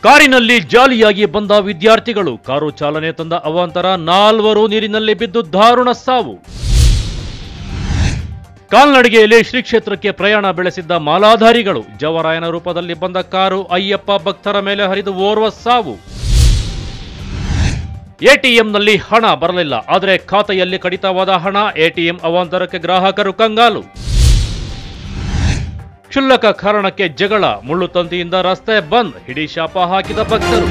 ಕಾರಿನಲ್ಲಿ ಜಾಲಿಯಾಗಿ ಬಂದ ವಿದ್ಯಾರ್ಥಿಗಳು ಕಾರು ಚಾಲನೆ ತಂದ ಅವಾಂತರ ನಾಲ್ವರು ನೀರಿನಲ್ಲಿ ಬಿದ್ದು ದಾರುಣ ಸಾವು ಕಾಲ್ನಡಿಗೆಯಲ್ಲಿ ಶ್ರೀ ಕ್ಷೇತ್ರಕ್ಕೆ ಪ್ರಯಾಣ ಬೆಳೆಸಿದ್ದ ಮಾಲಾಧಾರಿಗಳು ಜವರಾಯನ ರೂಪದಲ್ಲಿ ಬಂದ ಕಾರು ಅಯ್ಯಪ್ಪ ಭಕ್ತರ ಮೇಲೆ ಹರಿದು ಓರ್ವ ಸಾವು ಎಟಿಎಂನಲ್ಲಿ ಹಣ ಬರಲಿಲ್ಲ ಆದರೆ ಖಾತೆಯಲ್ಲಿ ಕಡಿತವಾದ ಹಣ ಎಟಿಎಂ ಅವಾಂತರಕ್ಕೆ ಗ್ರಾಹಕರು ಕಂಗಾಲು ಕ್ಷುಲ್ಲಕ ಕಾರಣಕ್ಕೆ ಜಗಳ ಮುಳ್ಳು ತಂತಿಯಿಂದ ರಸ್ತೆ ಬಂದ್ ಹಿಡಿ ಶಾಪ ಹಾಕಿದ ಭಕ್ತರು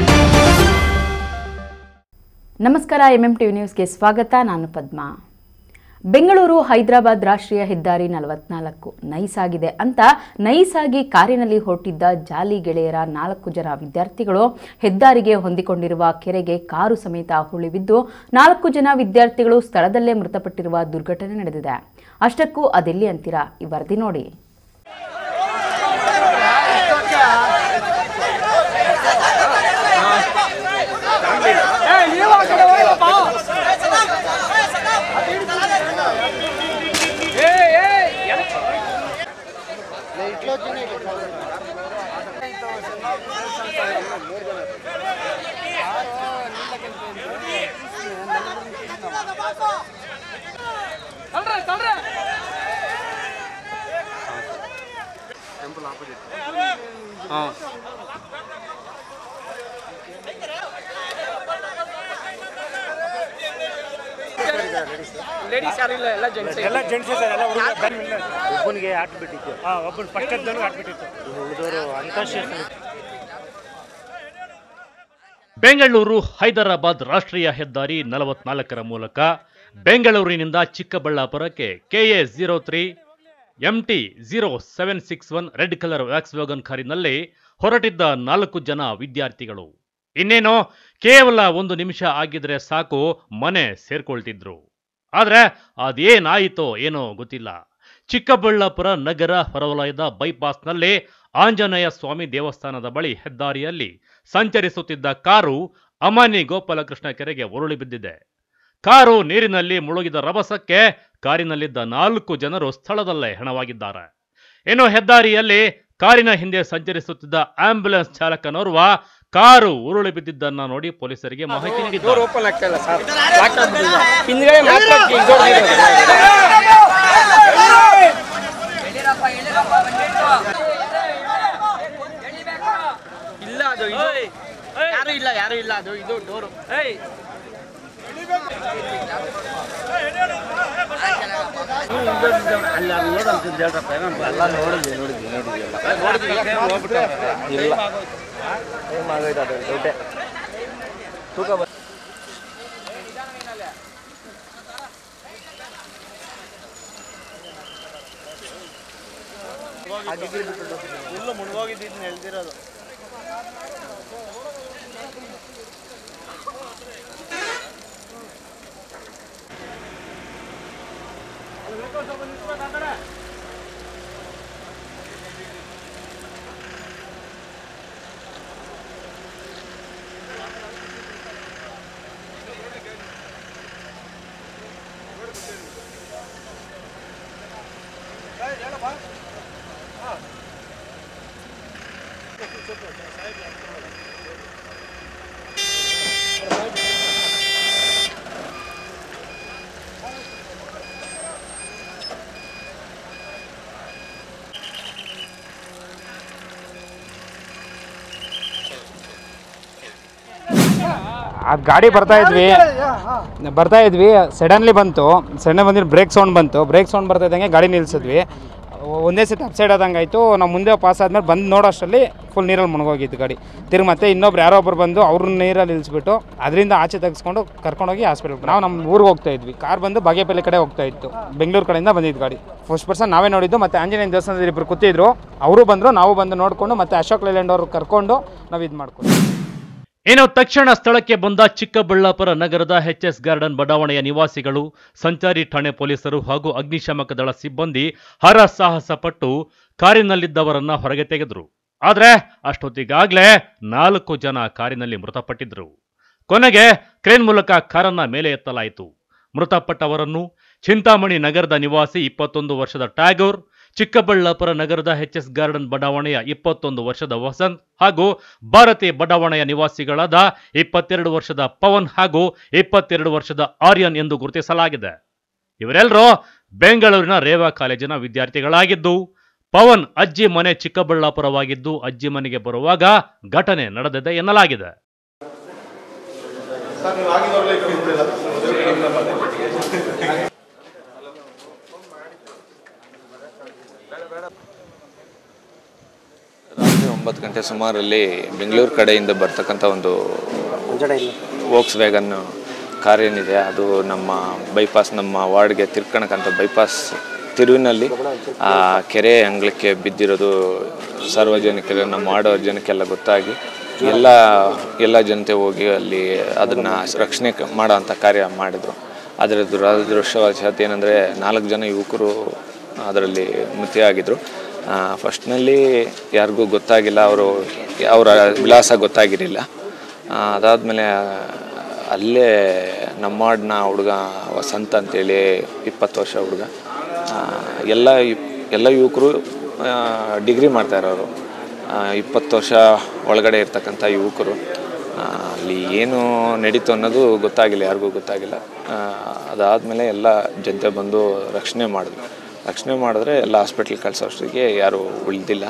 ನಮಸ್ಕಾರ ಎಂಎಂ ಟಿವಿ ನ್ಯೂಸ್ಗೆ ಸ್ವಾಗತ ನಾನು ಪದ್ಮಾ ಬೆಂಗಳೂರು ಹೈದರಾಬಾದ್ ರಾಷ್ಟ್ರೀಯ ಹೆದ್ದಾರಿ ನಲವತ್ನಾಲ್ಕು ನೈಸ್ ಆಗಿದೆ ಅಂತ ನೈಸ್ ಆಗಿ ಕಾರಿನಲ್ಲಿ ಹೊರಟಿದ್ದ ಜಾಲಿ ಗೆಳೆಯರ ನಾಲ್ಕು ಜನ ವಿದ್ಯಾರ್ಥಿಗಳು ಹೆದ್ದಾರಿಗೆ ಹೊಂದಿಕೊಂಡಿರುವ ಕೆರೆಗೆ ಕಾರು ಸಮೇತ ಹುಳಿಬಿದ್ದು ನಾಲ್ಕು ಜನ ವಿದ್ಯಾರ್ಥಿಗಳು ಸ್ಥಳದಲ್ಲೇ ಮೃತಪಟ್ಟಿರುವ ದುರ್ಘಟನೆ ನಡೆದಿದೆ ಅಷ್ಟಕ್ಕೂ ಅದೆಲ್ಲಿ ಅಂತೀರಾ ಈ ವರದಿ ನೋಡಿ ಲೇಡೀಸ್ ಯಾರು ಇಲ್ಲ ಎಲ್ಲ ಜೆಂಟ್ಸ್ ಎಲ್ಲ ಜೆಂಟ್ಸೇ ಸರ್ ಎಲ್ಲ ಹುಡುಗ ಒಬ್ಬನಿಗೆ ಹಾಕ್ಬಿಟ್ಟಿತ್ತು ಹಾಂ ಒಬ್ಬನ ಪಕ್ಕದಲ್ಲೂ ಹಾಕ್ಬಿಟ್ಟಿತ್ತು ಉಳಿದವರು ಅಂತ ಬೆಂಗಳೂರು ಹೈದರಾಬಾದ್ ರಾಷ್ಟ್ರೀಯ ಹೆದ್ದಾರಿ ನಲವತ್ನಾಲ್ಕರ ಮೂಲಕ ಬೆಂಗಳೂರಿನಿಂದ ಚಿಕ್ಕಬಳ್ಳಾಪುರಕ್ಕೆ KA zero three MT zero seven six one red colour ವ್ಯಾಕ್ಸ್ ವ್ಯಾಗನ್ ಕಾರಿನಲ್ಲಿ ಹೊರಟಿದ್ದ ನಾಲ್ಕು ಜನ ವಿದ್ಯಾರ್ಥಿಗಳು ಇನ್ನೇನೋ ಕೇವಲ ಒಂದು ನಿಮಿಷ ಆಗಿದ್ರೆ ಸಾಕು ಮನೆ ಸೇರ್ಕೊಳ್ತಿದ್ರು ಆದ್ರೆ ಅದೇನಾಯಿತೋ ಏನೋ ಗೊತ್ತಿಲ್ಲ ಚಿಕ್ಕಬಳ್ಳಾಪುರ ನಗರ ಹೊರವಲಯದ ಬೈಪಾಸ್ನಲ್ಲಿ ಆಂಜನೇಯ ಸ್ವಾಮಿ ದೇವಸ್ಥಾನದ ಬಳಿ ಹೆದ್ದಾರಿಯಲ್ಲಿ ಸಂಚರಿಸುತ್ತಿದ್ದ ಕಾರು ಅಮಾನಿ ಗೋಪಾಲಕೃಷ್ಣ ಕೆರೆಗೆ ಉರುಳಿ ಬಿದ್ದಿದೆ ಕಾರು ನೀರಿನಲ್ಲಿ ಮುಳುಗಿದ ರಭಸಕ್ಕೆ ಕಾರಿನಲ್ಲಿದ್ದ ನಾಲ್ಕು ಜನರು ಸ್ಥಳದಲ್ಲೇ ಹೆಣವಾಗಿದ್ದಾರೆ ಇನ್ನು ಹೆದ್ದಾರಿಯಲ್ಲಿ ಕಾರಿನ ಹಿಂದೆ ಸಂಚರಿಸುತ್ತಿದ್ದ ಆಂಬ್ಯುಲೆನ್ಸ್ ಚಾಲಕನೋರ್ವ ಕಾರು ಉರುಳಿ ಬಿದ್ದಿದ್ದನ್ನ ನೋಡಿ ಪೊಲೀಸರಿಗೆ ಮಾಹಿತಿ ಡೋರ್ ನೀಡಿದ್ದಾರೆ ಓಪನ್ ಆಗ್ತಾ ಇಲ್ಲ ಸರ್ ಲಾಕ್ ಆಗ್ಬಿಟ್ಟಿದೆ ಹಿಂದ್ಗಡೆ ಮಾತ್ರ key door ಇದೆ. ಇಲ್ಲ ಅದು ಇದು ಯಾರು ಇಲ್ಲ ಯಾರು ಇಲ್ಲ ಅದು ಇದು ಡೋರು ಫುಲ್ಲು ಮುಳುಗೋಗಿದ್ದು ಹೇಳ್ತಿರೋದು ಆ ಗಾಡಿ ಬರ್ತಾ ಇದ್ವಿ ಬರ್ತಾ ಇದ್ವಿ ಸಡನ್ಲಿ ಬಂತು ಸಡನ್ ಬಂದಿದ್ದು ಬ್ರೇಕ್ ಸೌಂಡ್ ಬಂತು ಬ್ರೇಕ್ ಸೌಂಡ್ ಬರ್ತಾ ಇದ್ದಂಗೆ ಗಾಡಿ ನಿಲ್ಸಿದ್ವಿ ಒಂದೇ ಸತಿ ಅಪ್ ಸೈಡ್ ಆದಂಗೆ ಆಯಿತು ನಾವು ಮುಂದೆ ಪಾಸ್ ಆದ್ಮೇಲೆ ಬಂದು ನೋಡೋಷ್ಟರಲ್ಲಿ ಫುಲ್ ನೀರಲ್ಲಿ ಮುಳುಗೋಗಿತ್ತು ಗಾಡಿ ತಿರ್ಗಿ ಮತ್ತೆ ಇನ್ನೊಬ್ರು ಯಾರೋ ಒಬ್ರು ಬಂದು ಅವ್ರನ್ನ ನೀರಲ್ಲಿ ಇಳಿಸ್ಬಿಟ್ಟು ಅದರಿಂದ ಆಚೆ ತೆಗೆಸ್ಕೊಂಡು ಕರ್ಕೊಂಡೋಗಿ ಹಾಸ್ಪಿಟಲ್ ನಾವು ನಮ್ಮ ಊರಿಗೆ ಹೋಗ್ತಾ ಇದ್ವಿ ಕಾರ್ ಬಂದು ಬಾಗೇಪಲ್ಲಿ ಕಡೆ ಹೋಗ್ತಾ ಇತ್ತು ಬೆಂಗಳೂರು ಕಡೆಯಿಂದ ಬಂದಿದ್ದು ಗಾಡಿ ಫಸ್ಟ್ ಪರ್ಸನ್ ನಾವೇ ನೋಡಿದ್ದು ಮತ್ತೆ ಆಂಜನೇಯ ದೇವಸ್ಥಾನದಲ್ಲಿ ಇಬ್ಬರು ಕೂತಿದ್ರು ಅವರು ಬಂದರು ನಾವು ಬಂದು ನೋಡಿಕೊಂಡು ಮತ್ತೆ ಅಶೋಕ್ ಲೈಲ್ಯಾಂಡ್ ಅವ್ರು ಕರ್ಕೊಂಡು ನಾವು ಇದು ಮಾಡ್ಕೊಂಡು ಇನ್ನು ತಕ್ಷಣ ಸ್ಥಳಕ್ಕೆ ಬಂದ ಚಿಕ್ಕಬಳ್ಳಾಪುರ ನಗರದ ಎಚ್ ಎಸ್ ಗಾರ್ಡನ್ ಬಡಾವಣೆಯ ನಿವಾಸಿಗಳು ಸಂಚಾರಿ ಠಾಣೆ ಪೊಲೀಸರು ಹಾಗೂ ಅಗ್ನಿಶಾಮಕ ದಳ ಸಿಬ್ಬಂದಿ ಹರಸಾಹಸ ಪಟ್ಟು ಕಾರಿನಲ್ಲಿದ್ದವರನ್ನ ಹೊರಗೆ ತೆಗೆದರು ಆದ್ರೆ ಅಷ್ಟೊತ್ತಿಗಾಗ್ಲೇ ನಾಲ್ಕು ಜನ ಕಾರಿನಲ್ಲಿ ಮೃತಪಟ್ಟಿದ್ರು ಕೊನೆಗೆ ಕ್ರೇನ್ ಮೂಲಕ ಕಾರನ್ನ ಮೇಲೆ ಎತ್ತಲಾಯಿತು ಮೃತಪಟ್ಟವರನ್ನು ಚಿಂತಾಮಣಿ ನಗರದ ನಿವಾಸಿ ಇಪ್ಪತ್ತೊಂದು ವರ್ಷದ ಟ್ಯಾಗೋರ್ ಚಿಕ್ಕಬಳ್ಳಾಪುರ ನಗರದ ಎಚ್ಎಸ್ ಗಾರ್ಡನ್ ಬಡಾವಣೆಯ ಇಪ್ಪತ್ತೊಂದು ವರ್ಷದ ವಸಂತ್ ಹಾಗೂ ಭಾರತಿ ಬಡಾವಣೆಯ ನಿವಾಸಿಗಳಾದ ಇಪ್ಪತ್ತೆರಡು ವರ್ಷದ ಪವನ್ ಹಾಗೂ ಇಪ್ಪತ್ತೆರಡು ವರ್ಷದ ಆರ್ಯನ್ ಎಂದು ಗುರುತಿಸಲಾಗಿದೆ ಇವರೆಲ್ಲರೂ ಬೆಂಗಳೂರಿನ ರೇವಾ ಕಾಲೇಜಿನ ವಿದ್ಯಾರ್ಥಿಗಳಾಗಿದ್ದು ಪವನ್ ಅಜ್ಜಿ ಮನೆ ಚಿಕ್ಕಬಳ್ಳಾಪುರವಾಗಿದ್ದು ಅಜ್ಜಿ ಮನೆಗೆ ಬರುವಾಗ ಘಟನೆ ನಡೆದಿದೆ ಎನ್ನಲಾಗಿದೆ ರಾತ್ರಿ ಒಂಬತ್ತು ಗಂಟೆ ಸುಮಾರಲ್ಲಿ ಬೆಂಗಳೂರು ಕಡೆಯಿಂದ ಬರ್ತಕ್ಕಂಥ ಒಂದು ವೋಕ್ಸ್ ವ್ಯಾಗನ್ ಕಾರ್ ಏನಿದೆ ಅದು ನಮ್ಮ ಬೈಪಾಸ್ ನಮ್ಮ ವಾರ್ಡ್ಗೆ ತಿರ್ಕಣಕ್ಕಂಥ ಬೈಪಾಸ್ ತಿರುವಿನಲ್ಲಿ ಆ ಕೆರೆ ಅಂಗಳಕ್ಕೆ ಬಿದ್ದಿರೋದು ಸಾರ್ವಜನಿಕರು ನಮ್ಮ ವಾರ್ಡ್ ಜನಕ್ಕೆಲ್ಲ ಗೊತ್ತಾಗಿ ಎಲ್ಲ ಎಲ್ಲ ಜನತೆ ಹೋಗಿ ಅಲ್ಲಿ ಅದನ್ನು ರಕ್ಷಣೆ ಕ- ಮಾಡೋ ಅಂಥ ಕಾರ್ಯ ಮಾಡಿದರು ಅದರ ದುರದೃಷ್ಟವಶಾತ್ ಏನಂದರೆ ನಾಲ್ಕು ಜನ ಯುವಕರು ಅದರಲ್ಲಿ ಮೃತಿಯಾಗಿದ್ದರು ಫಸ್ಟ್ನಲ್ಲಿ ಯಾರಿಗೂ ಗೊತ್ತಾಗಿಲ್ಲ ಅವರು ಅವರ ವಿಳಾಸ ಗೊತ್ತಾಗಿರಲಿಲ್ಲ ಅದಾದಮೇಲೆ ಅಲ್ಲೇ ನಮ್ಮ ವಾರ್ಡ್ನ ಹುಡುಗ ವಸಂತ ಅಂತೇಳಿ ಇಪ್ಪತ್ತು ವರ್ಷ ಹುಡುಗ ಆ, ಎಲ್ಲ ಯು- ಎಲ್ಲ ಯುವಕರು ಡಿಗ್ರಿ ಮಾಡ್ತಾ ಇರೋರು ಆ, ಇಪ್ಪತ್ತು ವರ್ಷ ಒಳಗಡೆ ಇರ್ತಕ್ಕಂಥ ಯುವಕರು ಆ, ಅಲ್ಲಿ ಏನು ನಡೀತು ಅನ್ನೋದು ಗೊತ್ತಾಗಿಲ್ಲ ಯಾರಿಗೂ ಗೊತ್ತಾಗಿಲ್ಲ ಅದಾದಮೇಲೆ ಎಲ್ಲ ಜನತೆ ಬಂದು ರಕ್ಷಣೆ ಮಾಡಿದ್ರು ರಕ್ಷಣೆ ಮಾಡಿದ್ರೆ ಎಲ್ಲ ಹಾಸ್ಪಿಟ್ಲ್ ಕಳ್ಸೋಷ್ಟಿಗೆ ಯಾರೂ ಉಳಿದಿಲ್ಲ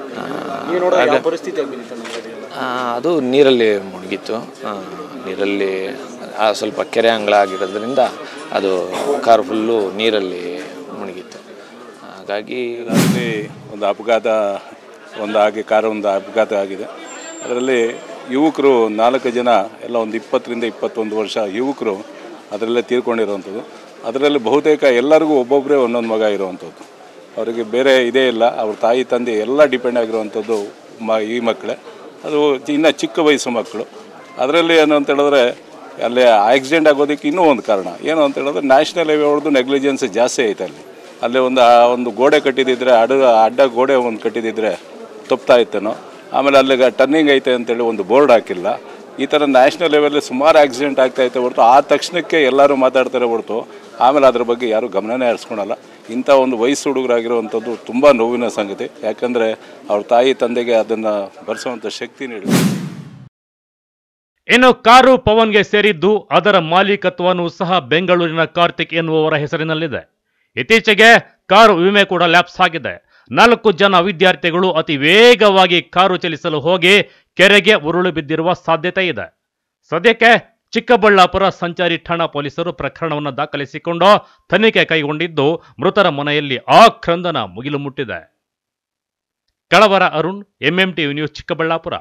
ಆ, ಅದು ನೀರಲ್ಲಿ ಮುಳುಗಿತ್ತು ಆ, ನೀರಲ್ಲಿ ಆ, ಸ್ವಲ್ಪ ಕೆರೆ ಅಂಗಳ ಆಗಿರೋದ್ರಿಂದ ಅದು ಕಾರ್ ಫುಲ್ಲು ನೀರಲ್ಲಿ ಮುಳುಗಿತ್ತು ಹಾಗಾಗಿ ರಾತ್ರಿ ಒಂದು ಅಪಘಾತ ಒಂದು ಆಗಿ ಕಾರು ಒಂದು ಅಪಘಾತ ಆಗಿದೆ ಅದರಲ್ಲಿ ಯುವಕರು ನಾಲ್ಕು ಜನ ಎಲ್ಲ ಒಂದು ಇಪ್ಪತ್ತರಿಂದ ಇಪ್ಪತ್ತೊಂದು ವರ್ಷ ಯುವಕರು ಅದರಲ್ಲೇ ತೀರ್ಕೊಂಡಿರುವಂಥದ್ದು ಅದರಲ್ಲಿ ಬಹುತೇಕ ಎಲ್ಲರಿಗೂ ಒಬ್ಬೊಬ್ಬರೇ ಒಂದೊಂದು ಮಗ ಇರುವಂಥದ್ದು ಅವರಿಗೆ ಬೇರೆ ಇದೇ ಇಲ್ಲ ಅವ್ರ ತಾಯಿ ತಂದೆ ಎಲ್ಲ ಡಿಪೆಂಡ್ ಆಗಿರುವಂಥದ್ದು ಮ ಈ ಮಕ್ಕಳೇ ಅದು ಇನ್ನು ಚಿಕ್ಕ ವಯಸ್ಸು ಮಕ್ಕಳು ಅದರಲ್ಲಿ ಏನು ಅಂತ ಹೇಳಿದ್ರೆ ಅಲ್ಲಿ ಆಕ್ಸಿಡೆಂಟ್ ಆಗೋದಕ್ಕೆ ಇನ್ನೂ ಒಂದು ಕಾರಣ ಏನು ಅಂತ ಹೇಳಿದ್ರೆ ನ್ಯಾಷನಲ್ ಹೈವೇ ಹೊಡೆದು ನೆಗ್ಲಿಜೆನ್ಸ್ ಜಾಸ್ತಿ ಐತೆ ಅಲ್ಲಿ ಅಲ್ಲಿ ಒಂದು ಆ ಒಂದು ಗೋಡೆ ಕಟ್ಟಿದಿದ್ರೆ ಅಡ ಅಡ್ಡ ಗೋಡೆ ಒಂದು ಕಟ್ಟಿದಿದ್ರೆ ತಪ್ತಾ ಇತ್ತೇನೋ ಆಮೇಲೆ ಅಲ್ಲಿಗೆ ಟರ್ನಿಂಗ್ ಐತೆ ಅಂತೇಳಿ ಒಂದು ಬೋರ್ಡ್ ಹಾಕಿಲ್ಲ ಈ ಥರ ನ್ಯಾಷನಲ್ ಲೆವೆಲ್ಲಿ ಸುಮಾರು ಆಕ್ಸಿಡೆಂಟ್ ಆಗ್ತಾ ಐತೆ ಹೊರತು ಆ ತಕ್ಷಣಕ್ಕೆ ಎಲ್ಲರೂ ಮಾತಾಡ್ತಾರೆ ಹೊರತು ಆಮೇಲೆ ಅದ್ರ ಬಗ್ಗೆ ಯಾರೂ ಗಮನನೇ ಹರಿಸ್ಕೊಳಲ್ಲ ಇಂಥ ಒಂದು ವಯಸ್ಸು ಹುಡುಗರಾಗಿರುವಂಥದ್ದು ತುಂಬ ನೋವಿನ ಸಂಗತಿ ಯಾಕಂದರೆ ಅವ್ರ ತಾಯಿ ತಂದೆಗೆ ಅದನ್ನು ಭರಿಸುವಂಥ ಶಕ್ತಿ ನೀಡಿದೆ ಇನ್ನು ಕಾರು ಪವನ್ಗೆ ಸೇರಿದ್ದು ಅದರ ಮಾಲೀಕತ್ವನೂ ಸಹ ಬೆಂಗಳೂರಿನ ಕಾರ್ತಿಕ್ ಎನ್ನುವವರ ಹೆಸರಿನಲ್ಲಿದೆ ಇತ್ತೀಚೆಗೆ ಕಾರು ವಿಮೆ ಕೂಡ ಲ್ಯಾಪ್ಸ್ ಆಗಿದೆ ನಾಲ್ಕು ಜನ ವಿದ್ಯಾರ್ಥಿಗಳು ಅತಿ ವೇಗವಾಗಿ ಕಾರು ಚಲಿಸಲು ಹೋಗಿ ಕೆರೆಗೆ ಉರುಳು ಬಿದ್ದಿರುವ ಸಾಧ್ಯತೆ ಇದೆ ಸದ್ಯಕ್ಕೆ ಚಿಕ್ಕಬಳ್ಳಾಪುರ ಸಂಚಾರಿ ಠಾಣಾ ಪೊಲೀಸರು ಪ್ರಕರಣವನ್ನು ದಾಖಲಿಸಿಕೊಂಡು ತನಿಖೆ ಕೈಗೊಂಡಿದ್ದು ಮೃತರ ಮನೆಯಲ್ಲಿ ಆಕ್ರಂದನ ಮುಗಿಲು ಮುಟ್ಟಿದೆ ಕಳವರ ಅರುಣ್ ಎಂಎಂಟಿವಿ ನ್ಯೂಸ್ ಚಿಕ್ಕಬಳ್ಳಾಪುರ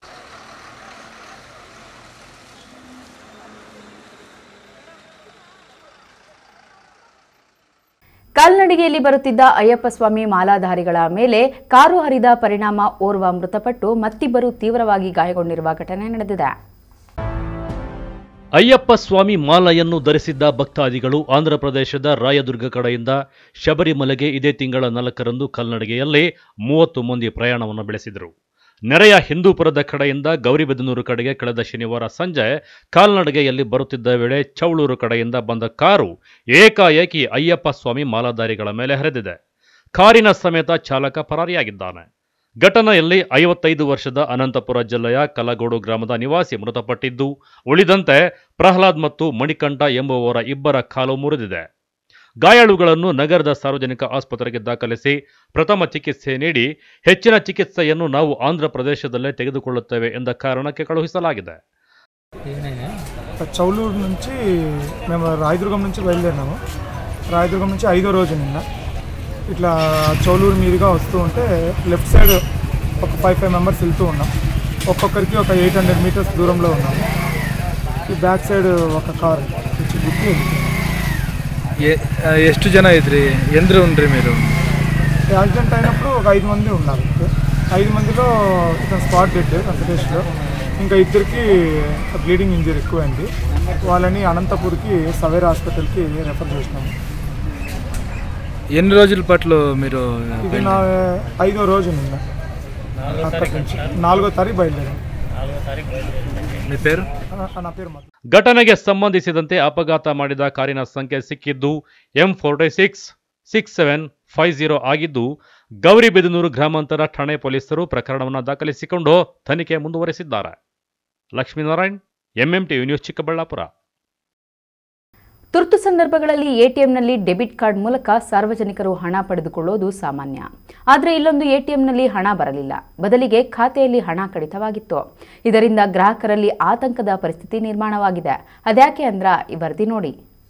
ಕಾಲ್ನಡಿಗೆಯಲ್ಲಿ ಬರುತ್ತಿದ್ದ ಅಯ್ಯಪ್ಪ ಸ್ವಾಮಿ ಮಾಲಾಧಾರಿಗಳ ಮೇಲೆ ಕಾರು ಹರಿದ ಪರಿಣಾಮ ಓರ್ವ ಮೃತಪಟ್ಟು ಮತ್ತಿಬ್ಬರು ತೀವ್ರವಾಗಿ ಗಾಯಗೊಂಡಿರುವ ಘಟನೆ ನಡೆದಿದೆ ಅಯ್ಯಪ್ಪ ಸ್ವಾಮಿ ಮಾಲೆಯನ್ನು ಧರಿಸಿದ್ದ ಭಕ್ತಾದಿಗಳು ಆಂಧ್ರಪ್ರದೇಶದ ರಾಯದುರ್ಗ ಕಡೆಯಿಂದ ಶಬರಿಮಲೆಗೆ ಇದೇ ತಿಂಗಳ ನಾಲ್ಕರಂದು ಕಲ್ನಡಿಗೆಯಲ್ಲಿ ಮೂವತ್ತು ಮಂದಿ ಪ್ರಯಾಣವನ್ನು ಬೆಳೆಸಿದರು ನೆರೆಯ ಹಿಂದೂಪುರದ ಕಡೆಯಿಂದ ಗೌರಿಬಿದನೂರು ಕಡೆಗೆ ಕಳೆದ ಶನಿವಾರ ಸಂಜೆ ಕಾಲ್ನಡಿಗೆಯಲ್ಲಿ ಬರುತ್ತಿದ್ದ ವೇಳೆ ಚೌಳೂರು ಕಡೆಯಿಂದ ಬಂದ ಕಾರು ಏಕಾಏಕಿ ಅಯ್ಯಪ್ಪ ಸ್ವಾಮಿ ಮಾಲಾಧಾರಿಗಳ ಮೇಲೆ ಹರಿದಿದೆ ಕಾರಿನ ಸಮೇತ ಚಾಲಕ ಪರಾರಿಯಾಗಿದ್ದಾನೆ ಘಟನೆಯಲ್ಲಿ ಐವತ್ತೈದು ವರ್ಷದ ಅನಂತಪುರ ಜಿಲ್ಲೆಯ ಕಲಗೋಡು ಗ್ರಾಮದ ನಿವಾಸಿ ಮೃತಪಟ್ಟಿದ್ದು ಉಳಿದಂತೆ ಪ್ರಹ್ಲಾದ್ ಮತ್ತು ಮಣಿಕಂಠ ಎಂಬುವವರ ಇಬ್ಬರ ಕಾಲು ಮುರಿದಿದೆ ಗಾಯಾಳುಗಳನ್ನು ನಗರದ ಸಾರ್ವಜನಿಕ ಆಸ್ಪತ್ರೆಗೆ ದಾಖಲಿಸಿ ಪ್ರಥಮ ಚಿಕಿತ್ಸೆ ನೀಡಿ ಹೆಚ್ಚಿನ ಚಿಕಿತ್ಸೆಯನ್ನು ನಾವು ಆಂಧ್ರ ప్రదేశದಲ್ಲೇ ತೆಗೆದುಕೊಳ್ಳುತ್ತೇವೆ ಎಂದ కారణಕ್ಕೆ కಳುహిಸಲಾಗಿದೆ చౌలూరు నుంచి మేము రాయదుర్గం నుంచి బయలుదేరినాము రాయదుర్గం నుంచి ఐదో రోజు నిన్న ఇట్లా చౌలూరు మీదుగా వస్తూ ఉంటే లెఫ్ట్ సైడ్ ఒక ఫైవ్ ఫైవ్ మెంబర్స్ వెళ్తూ ఉన్నాం ఒక్కొక్కరికి ఒక ఎయిట్ హండ్రెడ్ మీటర్స్ దూరంలో ఉన్నాము ఈ బ్యాక్ సైడ్ ఒక కార్ వచ్చి గుర్తు వెళ్ళిపోయింది ఎ- ఆ, ಎಷ್ಟು ಜನ ಇದ್ರಿ ಎಂದ್ರು ಉಂಡ್ರಿ మీరు యాక్సిడెంట్ అయినప్పుడు ఒక ఐదు మంది ఉన్నారు ఐదు మందిలో ఇతను స్పాట్ డెడ్ వెంకటేష్లో ఇంకా ఇద్దరికి బ్లీడింగ్ ఇంజరీ ఎక్కువైంది వాళ్ళని అనంతపూర్కి సవేరా హాస్పిటల్కి రెఫర్ చేసినాము ఎన్ని రోజుల పాటు మీరు ఇది నా ఐదో రోజు నిన్న అక్కడి నుంచి నాలుగో తారీఖు బయలుదేరాం మీ పేరు ఆ, నా పేరు మధు ಘಟನೆಗೆ ಸಂಬಂಧಿಸಿದಂತೆ ಅಪಘಾತ ಮಾಡಿದ ಕಾರಿನ ಸಂಖ್ಯೆ ಸಿಕ್ಕಿದ್ದು M forty six six seven five zero ಆಗಿದ್ದು ಗೌರಿಬಿದನೂರು ಗ್ರಾಮಾಂತರ ಠಾಣೆ ಪೊಲೀಸರು ಪ್ರಕರಣವನ್ನು ದಾಖಲಿಸಿಕೊಂಡು ತನಿಖೆ ಮುಂದುವರೆಸಿದ್ದಾರೆ ಲಕ್ಷ್ಮೀನಾರಾಯಣ್ ಎಂಎಂಟಿ ನ್ಯೂಸ್ ಚಿಕ್ಕಬಳ್ಳಾಪುರ ತುರ್ತು ಸಂದರ್ಭಗಳಲ್ಲಿ ಎಟಿಎಂನಲ್ಲಿ ಡೆಬಿಟ್ ಕಾರ್ಡ್ ಮೂಲಕ ಸಾರ್ವಜನಿಕರು ಹಣ ಪಡೆದುಕೊಳ್ಳೋದು ಸಾಮಾನ್ಯ ಆದರೆ ಇಲ್ಲೊಂದು ಎಟಿಎಂನಲ್ಲಿ ಹಣ ಬರಲಿಲ್ಲ ಬದಲಿಗೆ ಖಾತೆಯಲ್ಲಿ ಹಣ ಕಡಿತವಾಗಿತ್ತು ಇದರಿಂದ ಗ್ರಾಹಕರಲ್ಲಿ ಆತಂಕದ ಪರಿಸ್ಥಿತಿ ನಿರ್ಮಾಣವಾಗಿದೆ ಅದ್ಯಾಕೆ ಅಂದ್ರ ಈ ವರದಿ ನೋಡಿ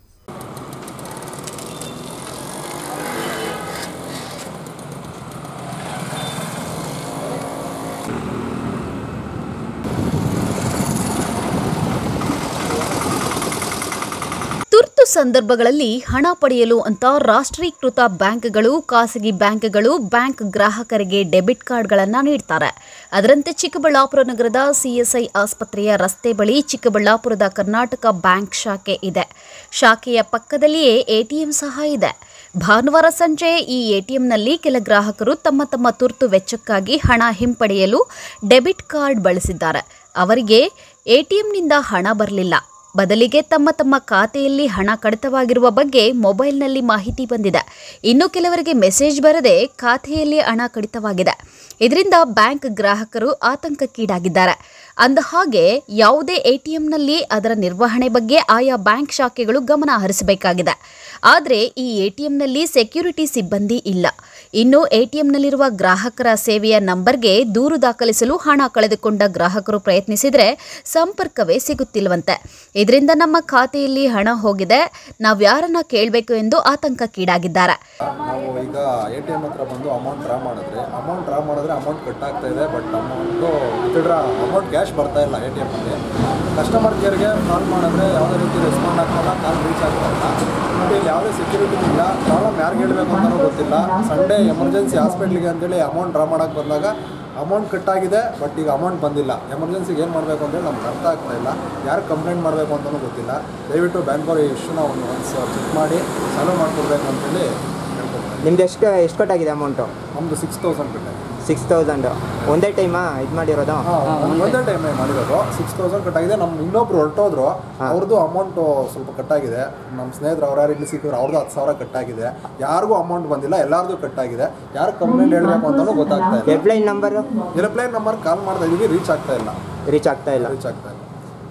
ತುರ್ತು ಸಂದರ್ಭಗಳಲ್ಲಿ ಹಣ ಪಡೆಯಲು ಅಂತ ರಾಷ್ಟ್ರೀಕೃತ ಬ್ಯಾಂಕ್ಗಳು ಖಾಸಗಿ ಬ್ಯಾಂಕ್ಗಳು ಬ್ಯಾಂಕ್ ಗ್ರಾಹಕರಿಗೆ ಡೆಬಿಟ್ ಕಾರ್ಡ್ಗಳನ್ನು ನೀಡ್ತಾರೆ ಅದರಂತೆ ಚಿಕ್ಕಬಳ್ಳಾಪುರ ನಗರದ ಸಿಎಸ್ಐ ಆಸ್ಪತ್ರೆಯ ರಸ್ತೆ ಬಳಿ ಚಿಕ್ಕಬಳ್ಳಾಪುರದ ಕರ್ನಾಟಕ ಬ್ಯಾಂಕ್ ಶಾಖೆ ಇದೆ ಶಾಖೆಯ ಪಕ್ಕದಲ್ಲಿಯೇ ಎಟಿಎಂ ಸಹ ಇದೆ ಭಾನುವಾರ ಸಂಜೆ ಈ ಎಟಿಎಂನಲ್ಲಿ ಕೆಲ ಗ್ರಾಹಕರು ತಮ್ಮ ತಮ್ಮ ತುರ್ತು ವೆಚ್ಚಕ್ಕಾಗಿ ಹಣ ಹಿಂಪಡೆಯಲು ಡೆಬಿಟ್ ಕಾರ್ಡ್ ಬಳಸಿದ್ದಾರೆ ಅವರಿಗೆ ಎಟಿಎಂನಿಂದ ಹಣ ಬರಲಿಲ್ಲ ಬದಲಿಗೆ ತಮ್ಮ ತಮ್ಮ ಖಾತೆಯಲ್ಲಿ ಹಣ ಕಡಿತವಾಗಿರುವ ಬಗ್ಗೆ ಮೊಬೈಲ್ನಲ್ಲಿ ಮಾಹಿತಿ ಬಂದಿದೆ ಇನ್ನು ಕೆಲವರಿಗೆ ಮೆಸೇಜ್ ಬರದೆ ಖಾತೆಯಲ್ಲಿ ಹಣ ಕಡಿತವಾಗಿದೆ ಇದರಿಂದ ಬ್ಯಾಂಕ್ ಗ್ರಾಹಕರು ಆತಂಕಕ್ಕೀಡಾಗಿದ್ದಾರೆ ಅಂದಹಾಗೆ ಯಾವುದೇ ಎಟಿಎಂನಲ್ಲಿ ಅದರ ನಿರ್ವಹಣೆ ಬಗ್ಗೆ ಆಯಾ ಬ್ಯಾಂಕ್ ಶಾಖೆಗಳು ಗಮನ ಹರಿಸಬೇಕಾಗಿದೆ ಆದರೆ ಈ ಎಟಿಎಂನಲ್ಲಿ ಸೆಕ್ಯೂರಿಟಿ ಸಿಬ್ಬಂದಿ ಇಲ್ಲ ಇನ್ನು ಎಟಿಎಂನಲ್ಲಿರುವ ಗ್ರಾಹಕರ ಸೇವೆಯ ನಂಬರ್ಗೆ ದೂರು ದಾಖಲಿಸಲು ಹಣ ಕಳೆದುಕೊಂಡ ಗ್ರಾಹಕರು ಪ್ರಯತ್ನಿಸಿದರೆ ಸಂಪರ್ಕವೇ ಸಿಗುತ್ತಿಲ್ವಂತೆ ಇದರಿಂದ ನಮ್ಮ ಖಾತೆಯಲ್ಲಿ ಹಣ ಹೋಗಿದೆ ನಾವು ಯಾರನ್ನ ಕೇಳಬೇಕು ಎಂದು ಆತಂಕಕ್ಕೀಡಾಗಿದ್ದಾರೆ ನಾವು ಈಗ ಎ ಟಿ ಎಮ್ ಹತ್ರ ಬಂದು ಅಮೌಂಟ್ ಡ್ರಾ ಮಾಡಿದ್ರೆ ಅಮೌಂಟ್ ಡ್ರಾ ಮಾಡಿದ್ರೆ ಅಮೌಂಟ್ ಕಟ್ ಆಗ್ತಾ ಇದೆ but amount withdraw amount cash ಬರ್ತಾ ಇಲ್ಲ ಎ ಟಿ ಎಮ್ಮಲ್ಲಿ ಕಸ್ಟಮರ್ ಕೇರ್ಗೆ ಕಾಲ್ ಮಾಡಿದ್ರೆ ಯಾವುದೇ ರೀತಿ ರೆಸ್ಪಾಂಡ್ ಆಗ್ತಾಯಿಲ್ಲ ಕಾಲ್ ರೀಚ್ ಆಗ್ತಾ ಇಲ್ಲ ಮತ್ತು ಇಲ್ಲಿ ಯಾವುದೇ ಸೆಕ್ಯೂರಿಟಿ ಇಲ್ಲ ಪ್ರಾಬ್ಲಮ್ ಯಾರಿಗೆ ಹೇಳಬೇಕು ಅಂತಲೂ ಗೊತ್ತಿಲ್ಲ ಸಂಡೇ ಎಮರ್ಜೆನ್ಸಿ ಹಾಸ್ಪಿಟ್ಲಿಗೆ ಅಂತೇಳಿ ಅಮೌಂಟ್ ಡ್ರಾ ಮಾಡೋಕ್ಕೆ ಬಂದಾಗ ಅಮೌಂಟ್ ಕಟ್ ಆಗಿದೆ ಬಟ್ ಈಗ ಅಮೌಂಟ್ ಬಂದಿಲ್ಲ ಎಮರ್ಜೆನ್ಸಿಗೆ ಏನು ಮಾಡಬೇಕು ಅಂತೇಳಿ ನಮ್ಗೆ ಅರ್ಥ ಆಗ್ತಾ ಇಲ್ಲ ಯಾರು ಕಂಪ್ಲೇಂಟ್ ಮಾಡಬೇಕು ಅಂತಲೂ ಗೊತ್ತಿಲ್ಲ ದಯವಿಟ್ಟು ಬ್ಯಾಂಕ್ನವ್ರು ಈ ಇಶ್ಯೂನ ಒಂದು ಒಂದು ಚೆಕ್ ಮಾಡಿ ಸಾಲ್ವ್ ಮಾಡಿಕೊಡ್ಬೇಕು ಅಂತೇಳಿ ಹೇಳ್ಕೊಡ್ತಾರೆ ನಿಮ್ದು ಎಷ್ಟು ಎಷ್ಟು ಕಟ್ಟಾಗಿದೆ ಅಮೌಂಟು ನಮ್ಮದು ಸಿಕ್ಸ್ ತೌಸಂಡ್ ಕಟ್ಟಾಗಿದೆ ಸಿಕ್ಸ್ ತೌಸಂಡು ಒಂದೇ ಟೈಮಾ ಇದು ಮಾಡಿರೋದು ಒಂದೇ ಟೈಮ್ ಮಾಡಿರೋದು ಸಿಕ್ಸ್ ತೌಸಂಡ್ ಕಟ್ಟಾಗಿದೆ ನಮ್ಮ ಇನ್ನೊಬ್ರು ಹೊರಟೋದ್ರು ಅವ್ರದ್ದು ಅಮೌಂಟು ಸ್ವಲ್ಪ ಕಟ್ಟಾಗಿದೆ ನಮ್ಮ ಸ್ನೇಹಿತರು ಅವ್ರು ಯಾರು ಇಲ್ಲಿ ಸಿಕ್ಕಿದ್ರು ಅವ್ರದ್ದು ಹತ್ತು ಸಾವಿರ ಕಟ್ಟಾಗಿದೆ ಯಾರಿಗೂ ಅಮೌಂಟ್ ಬಂದಿಲ್ಲ ಎಲ್ಲರದು ಕಟ್ಟಾಗಿದೆ ಯಾರು ಕಂಪ್ಲೇಂಟ್ ಹೇಳಬೇಕು ಅಂತಲೂ ಗೊತ್ತಾಗ್ತಾ ಇಲ್ಲ helpline number helpline number call ಮಾಡ್ತಾ ಇದೀವಿ ರೀಚ್ ಆಗ್ತಾ ಇಲ್ಲ ರೀಚ್ ಆಗ್ತಾ ಇಲ್ಲ ರೀಚ್ ಆಗ್ತಾ ಇಲ್ಲ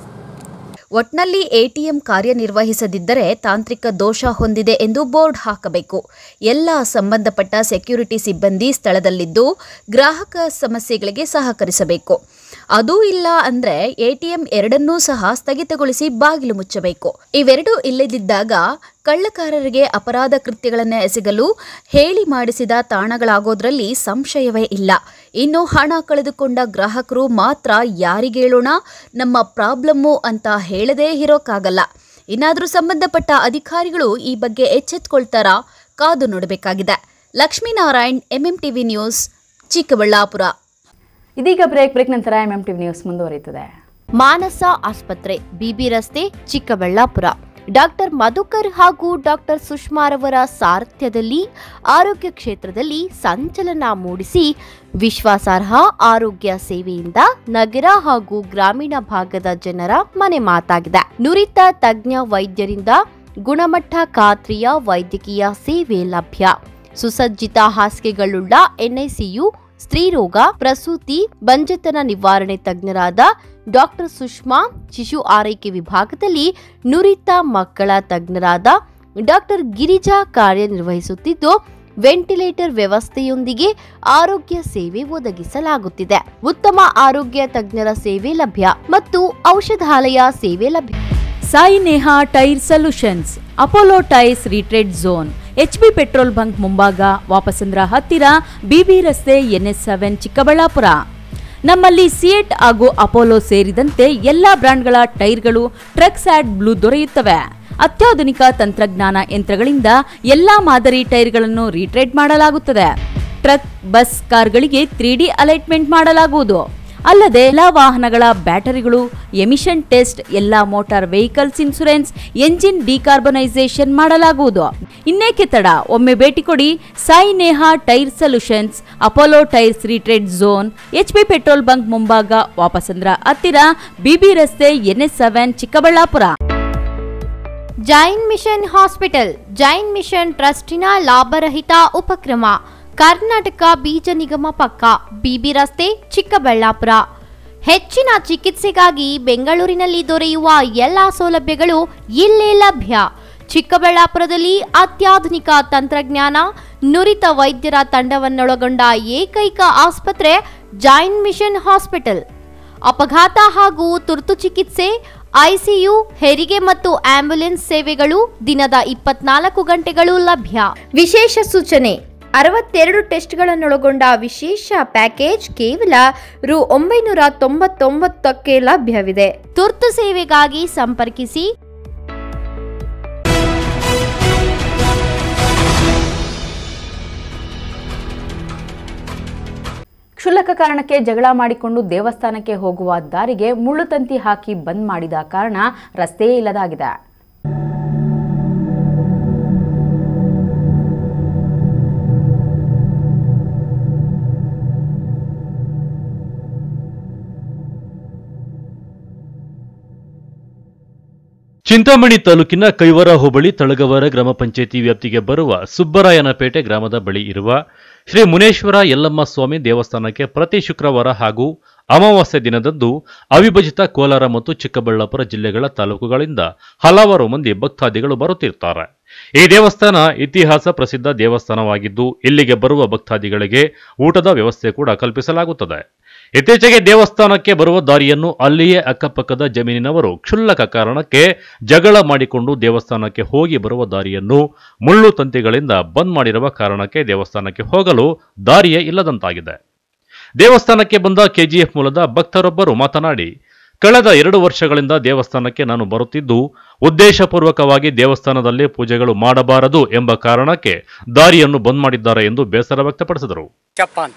ಒಟ್ನಲ್ಲಿ ಎಟಿಎಂ ಕಾರ್ಯನಿರ್ವಹಿಸದಿದ್ದರೆ ತಾಂತ್ರಿಕ ದೋಷ ಹೊಂದಿದೆ ಎಂದು ಬೋರ್ಡ್ ಹಾಕಬೇಕು ಎಲ್ಲ ಸಂಬಂಧಪಟ್ಟ ಸೆಕ್ಯೂರಿಟಿ ಸಿಬ್ಬಂದಿ ಸ್ಥಳದಲ್ಲಿದ್ದು ಗ್ರಾಹಕ ಸಮಸ್ಯೆಗಳಿಗೆ ಸಹಕರಿಸಬೇಕು ಅದೂ ಇಲ್ಲ ಅಂದ್ರೆ ಎಟಿಎಂ ಎರಡನ್ನೂ ಸಹ ಸ್ಥಗಿತಗೊಳಿಸಿ ಬಾಗಿಲು ಮುಚ್ಚಬೇಕು ಇವೆರಡೂ ಇಲ್ಲದಿದ್ದಾಗ ಕಳ್ಳಕಾರರಿಗೆ ಅಪರಾಧ ಕೃತ್ಯಗಳನ್ನು ಎಸಗಲು ಹೇಳಿ ಮಾಡಿಸಿದ ತಾಣಗಳಾಗೋದ್ರಲ್ಲಿ ಸಂಶಯವೇ ಇಲ್ಲ ಇನ್ನು ಹಣ ಕಳೆದುಕೊಂಡ ಗ್ರಾಹಕರು ಮಾತ್ರ ಯಾರಿಗೇಳೋಣ ನಮ್ಮ ಪ್ರಾಬ್ಲಮ್ಮು ಅಂತ ಹೇಳದೇ ಇರೋಕ್ಕಾಗಲ್ಲ ಇನ್ನಾದರೂ ಸಂಬಂಧಪಟ್ಟ ಅಧಿಕಾರಿಗಳು ಈ ಬಗ್ಗೆ ಎಚ್ಚೆತ್ಕೊಳ್ತಾರಾ ಕಾದು ನೋಡಬೇಕಾಗಿದೆ ಲಕ್ಷ್ಮೀನಾರಾಯಣ್ ಎಂಎಂಟಿವಿ ನ್ಯೂಸ್ ಚಿಕ್ಕಬಳ್ಳಾಪುರ ಇದೀಗ ಬ್ರೇಕ್ ಬ್ರೇಕ್ ನಂತರ ಎಂ ಟಿವಿ ನ್ಯೂಸ್ ಮುಂದುವರಿಯುತ್ತದೆ ಮಾನಸ ಆಸ್ಪತ್ರೆ ಬಿಬಿ ರಸ್ತೆ ಚಿಕ್ಕಬಳ್ಳಾಪುರ ಡಾಕ್ಟರ್ ಮಧುಕರ್ ಹಾಗೂ ಡಾಕ್ಟರ್ ಸುಷ್ಮಾರವರ ಸಾರಥ್ಯದಲ್ಲಿ ಆರೋಗ್ಯ ಕ್ಷೇತ್ರದಲ್ಲಿ ಸಂಚಲನ ಮೂಡಿಸಿ ವಿಶ್ವಾಸಾರ್ಹ ಆರೋಗ್ಯ ಸೇವೆಯಿಂದ ನಗರ ಹಾಗೂ ಗ್ರಾಮೀಣ ಭಾಗದ ಜನರ ಮನೆ ಮಾತಾಗಿದೆ ನುರಿತ ತಜ್ಞ ವೈದ್ಯರಿಂದ ಗುಣಮಟ್ಟ ಖಾತ್ರಿಯ ವೈದ್ಯಕೀಯ ಸೇವೆ ಲಭ್ಯ ಸುಸಜ್ಜಿತ ಹಾಸಿಗೆಗಳುಳ್ಳ ಎನ್ಐಸಿಯು ಸ್ತ್ರೀರೋಗ ಪ್ರಸೂತಿ ಬಂಜೆತನ ನಿವಾರಣೆ ತಜ್ಞರಾದ ಡಾಕ್ಟರ್ ಸುಷ್ಮಾ ಶಿಶು ಆರೈಕೆ ವಿಭಾಗದಲ್ಲಿ ನುರಿತ ಮಕ್ಕಳ ತಜ್ಞರಾದ ಡಾಕ್ಟರ್ ಗಿರಿಜಾ ಕಾರ್ಯನಿರ್ವಹಿಸುತ್ತಿದ್ದು ವೆಂಟಿಲೇಟರ್ ವ್ಯವಸ್ಥೆಯೊಂದಿಗೆ ಆರೋಗ್ಯ ಸೇವೆ ಒದಗಿಸಲಾಗುತ್ತಿದೆ ಉತ್ತಮ ಆರೋಗ್ಯ ತಜ್ಞರ ಸೇವೆ ಲಭ್ಯ ಮತ್ತು ಔಷಧಾಲಯ ಸೇವೆ ಲಭ್ಯ Sai Neha tyre solutions Apollo Tyres retread zone HB petrol bunk ಮುಂಭಾಗ ವಾಪಸಂದ್ರ ಹತ್ತಿರ ಬಿಬಿ ರಸ್ತೆ ಎನ್ಎಸ್ ಸೆವೆನ್ ಚಿಕ್ಕಬಳ್ಳಾಪುರ ನಮ್ಮಲ್ಲಿ ಸಿಯೆಟ್ ಹಾಗೂ ಅಪೋಲೋ ಸೇರಿದಂತೆ ಎಲ್ಲಾ ಬ್ರ್ಯಾಂಡ್ಗಳ ಟೈರ್ಗಳು ಟ್ರಕ್ಸ್ ಆಡ್ ಬ್ಲೂ ದೊರೆಯುತ್ತವೆ ಅತ್ಯಾಧುನಿಕ ತಂತ್ರಜ್ಞಾನ ಯಂತ್ರಗಳಿಂದ ಎಲ್ಲಾ ಮಾದರಿ ಟೈರ್ಗಳನ್ನು ರೀಟ್ರೇಡ್ ಮಾಡಲಾಗುತ್ತದೆ ಟ್ರಕ್ ಬಸ್ ಕಾರ್ಗಳಿಗೆ ತ್ರೀ ಡಿ ಅಲೈಟ್ಮೆಂಟ್ ಮಾಡಲಾಗುವುದು ಅಲ್ಲದೆ ಎಲ್ಲಾ ವಾಹನಗಳ ಬ್ಯಾಟರಿಗಳು ಎಮಿಷನ್ ಟೆಸ್ಟ್ ಎಲ್ಲಾ motor vehicles insurance engine decarbonisation ಮಾಡಲಾಗುವುದು ಇನ್ನೇಕೆ ತಡ ಒಮ್ಮೆ ಭೇಟಿ ಕೊಡಿ Sai Neha tyre solutions Apollo Tyres retread zone HP petrol bunk ಮುಂಭಾಗ ವಾಪಸಂದ್ರ ಹತ್ತಿರ ಬಿಬಿ ರಸ್ತೆ NS seven Chikkaballapura Jain mission hospital Jain mission ಟ್ರಸ್ಟಿನ ಲಾಭರಹಿತ ಉಪಕ್ರಮ ಕರ್ನಾಟಕ ಬೀಜ ನಿಗಮ ಪಕ್ಕ ಬಿಬಿ ರಸ್ತೆ ಚಿಕ್ಕಬಳ್ಳಾಪುರ ಹೆಚ್ಚಿನ ಚಿಕಿತ್ಸೆಗಾಗಿ ಬೆಂಗಳೂರಿನಲ್ಲಿ ದೊರೆಯುವ ಎಲ್ಲ ಸೌಲಭ್ಯಗಳು ಇಲ್ಲೇ ಲಭ್ಯ ಚಿಕ್ಕಬಳ್ಳಾಪುರದಲ್ಲಿ ಅತ್ಯಾಧುನಿಕ ತಂತ್ರಜ್ಞಾನ ನುರಿತ ವೈದ್ಯರ ತಂಡವನ್ನೊಳಗೊಂಡ ಏಕೈಕ ಆಸ್ಪತ್ರೆ ಜೈನ್ ಮಿಷನ್ ಹಾಸ್ಪಿಟಲ್ ಅಪಘಾತ ಹಾಗೂ ತುರ್ತು ಚಿಕಿತ್ಸೆ ಐಸಿಯು ಹೆರಿಗೆ ಮತ್ತು ಆಂಬ್ಯುಲೆನ್ಸ್ ಸೇವೆಗಳು ದಿನದ ಇಪ್ಪತ್ನಾಲ್ಕು ಗಂಟೆಗಳು ಲಭ್ಯ ವಿಶೇಷ ಸೂಚನೆ ಅರವತ್ತೆರಡು ಟೆಸ್ಟ್ಗಳನ್ನೊಳಗೊಂಡ ವಿಶೇಷ ಪ್ಯಾಕೇಜ್ ಕೇವಲ ರು ಒಂಬೈನೂರ ತೊಂಬತ್ತೊಂಬತ್ತಕ್ಕೆ ಲಭ್ಯವಿದೆ ತುರ್ತು ಸೇವೆಗಾಗಿ ಸಂಪರ್ಕಿಸಿ ಕ್ಷುಲ್ಲಕ ಕಾರಣಕ್ಕೆ ಜಗಳ ಮಾಡಿಕೊಂಡು ದೇವಸ್ಥಾನಕ್ಕೆ ಹೋಗುವ ದಾರಿಗೆ ಮುಳ್ಳು ತಂತಿ ಹಾಕಿ ಬಂದ್ ಮಾಡಿದ ಕಾರಣ ರಸ್ತೆಯೇ ಇಲ್ಲದಾಗಿದೆ ಚಿಂತಾಮಣಿ ತಾಲೂಕಿನ ಕೈವರ ಹೋಬಳಿ ತಳಗವರ ಗ್ರಾಮ ಪಂಚಾಯಿತಿ ವ್ಯಾಪ್ತಿಗೆ ಬರುವ ಸುಬ್ಬರಾಯನಪೇಟೆ ಗ್ರಾಮದ ಬಳಿ ಇರುವ ಶ್ರೀ ಮುನೇಶ್ವರ ಯಲ್ಲಮ್ಮ ಸ್ವಾಮಿ ದೇವಸ್ಥಾನಕ್ಕೆ ಪ್ರತಿ ಶುಕ್ರವಾರ ಹಾಗೂ ಅಮಾವಾಸ್ಯೆ ದಿನದಂದು ಅವಿಭಜಿತ ಕೋಲಾರ ಮತ್ತು ಚಿಕ್ಕಬಳ್ಳಾಪುರ ಜಿಲ್ಲೆಗಳ ತಾಲೂಕುಗಳಿಂದ ಹಲವಾರು ಮಂದಿ ಭಕ್ತಾದಿಗಳು ಬರುತ್ತಿರ್ತಾರೆ ಈ ದೇವಸ್ಥಾನ ಇತಿಹಾಸ ಪ್ರಸಿದ್ಧ ದೇವಸ್ಥಾನವಾಗಿದ್ದು ಇಲ್ಲಿಗೆ ಬರುವ ಭಕ್ತಾದಿಗಳಿಗೆ ಊಟದ ವ್ಯವಸ್ಥೆ ಕೂಡ ಕಲ್ಪಿಸಲಾಗುತ್ತದೆ ಇತ್ತೀಚೆಗೆ ದೇವಸ್ಥಾನಕ್ಕೆ ಬರುವ ದಾರಿಯನ್ನು ಅಲ್ಲಿಯೇ ಅಕ್ಕಪಕ್ಕದ ಜಮೀನಿನವರು ಕ್ಷುಲ್ಲಕ ಕಾರಣಕ್ಕೆ ಜಗಳ ಮಾಡಿಕೊಂಡು ದೇವಸ್ಥಾನಕ್ಕೆ ಹೋಗಿ ಬರುವ ದಾರಿಯನ್ನು ಮುಳ್ಳು ತಂತಿಗಳಿಂದ ಬಂದ್ ಮಾಡಿರುವ ಕಾರಣಕ್ಕೆ ದೇವಸ್ಥಾನಕ್ಕೆ ಹೋಗಲು ದಾರಿಯೇ ಇಲ್ಲದಂತಾಗಿದೆ ದೇವಸ್ಥಾನಕ್ಕೆ ಬಂದ ಕೆಜಿಎಫ್ ಮೂಲದ ಭಕ್ತರೊಬ್ಬರು ಮಾತನಾಡಿ ಕಳೆದ ಎರಡು ವರ್ಷಗಳಿಂದ ದೇವಸ್ಥಾನಕ್ಕೆ ನಾನು ಬರುತ್ತಿದ್ದು ಉದ್ದೇಶಪೂರ್ವಕವಾಗಿ ದೇವಸ್ಥಾನದಲ್ಲಿ ಪೂಜೆಗಳು ಮಾಡಬಾರದು ಎಂಬ ಕಾರಣಕ್ಕೆ ದಾರಿಯನ್ನು ಬಂದ್ ಮಾಡಿದ್ದಾರೆ ಎಂದು ಬೇಸರ ವ್ಯಕ್ತಪಡಿಸಿದರು ಚಪ್ಪ ಅಂತ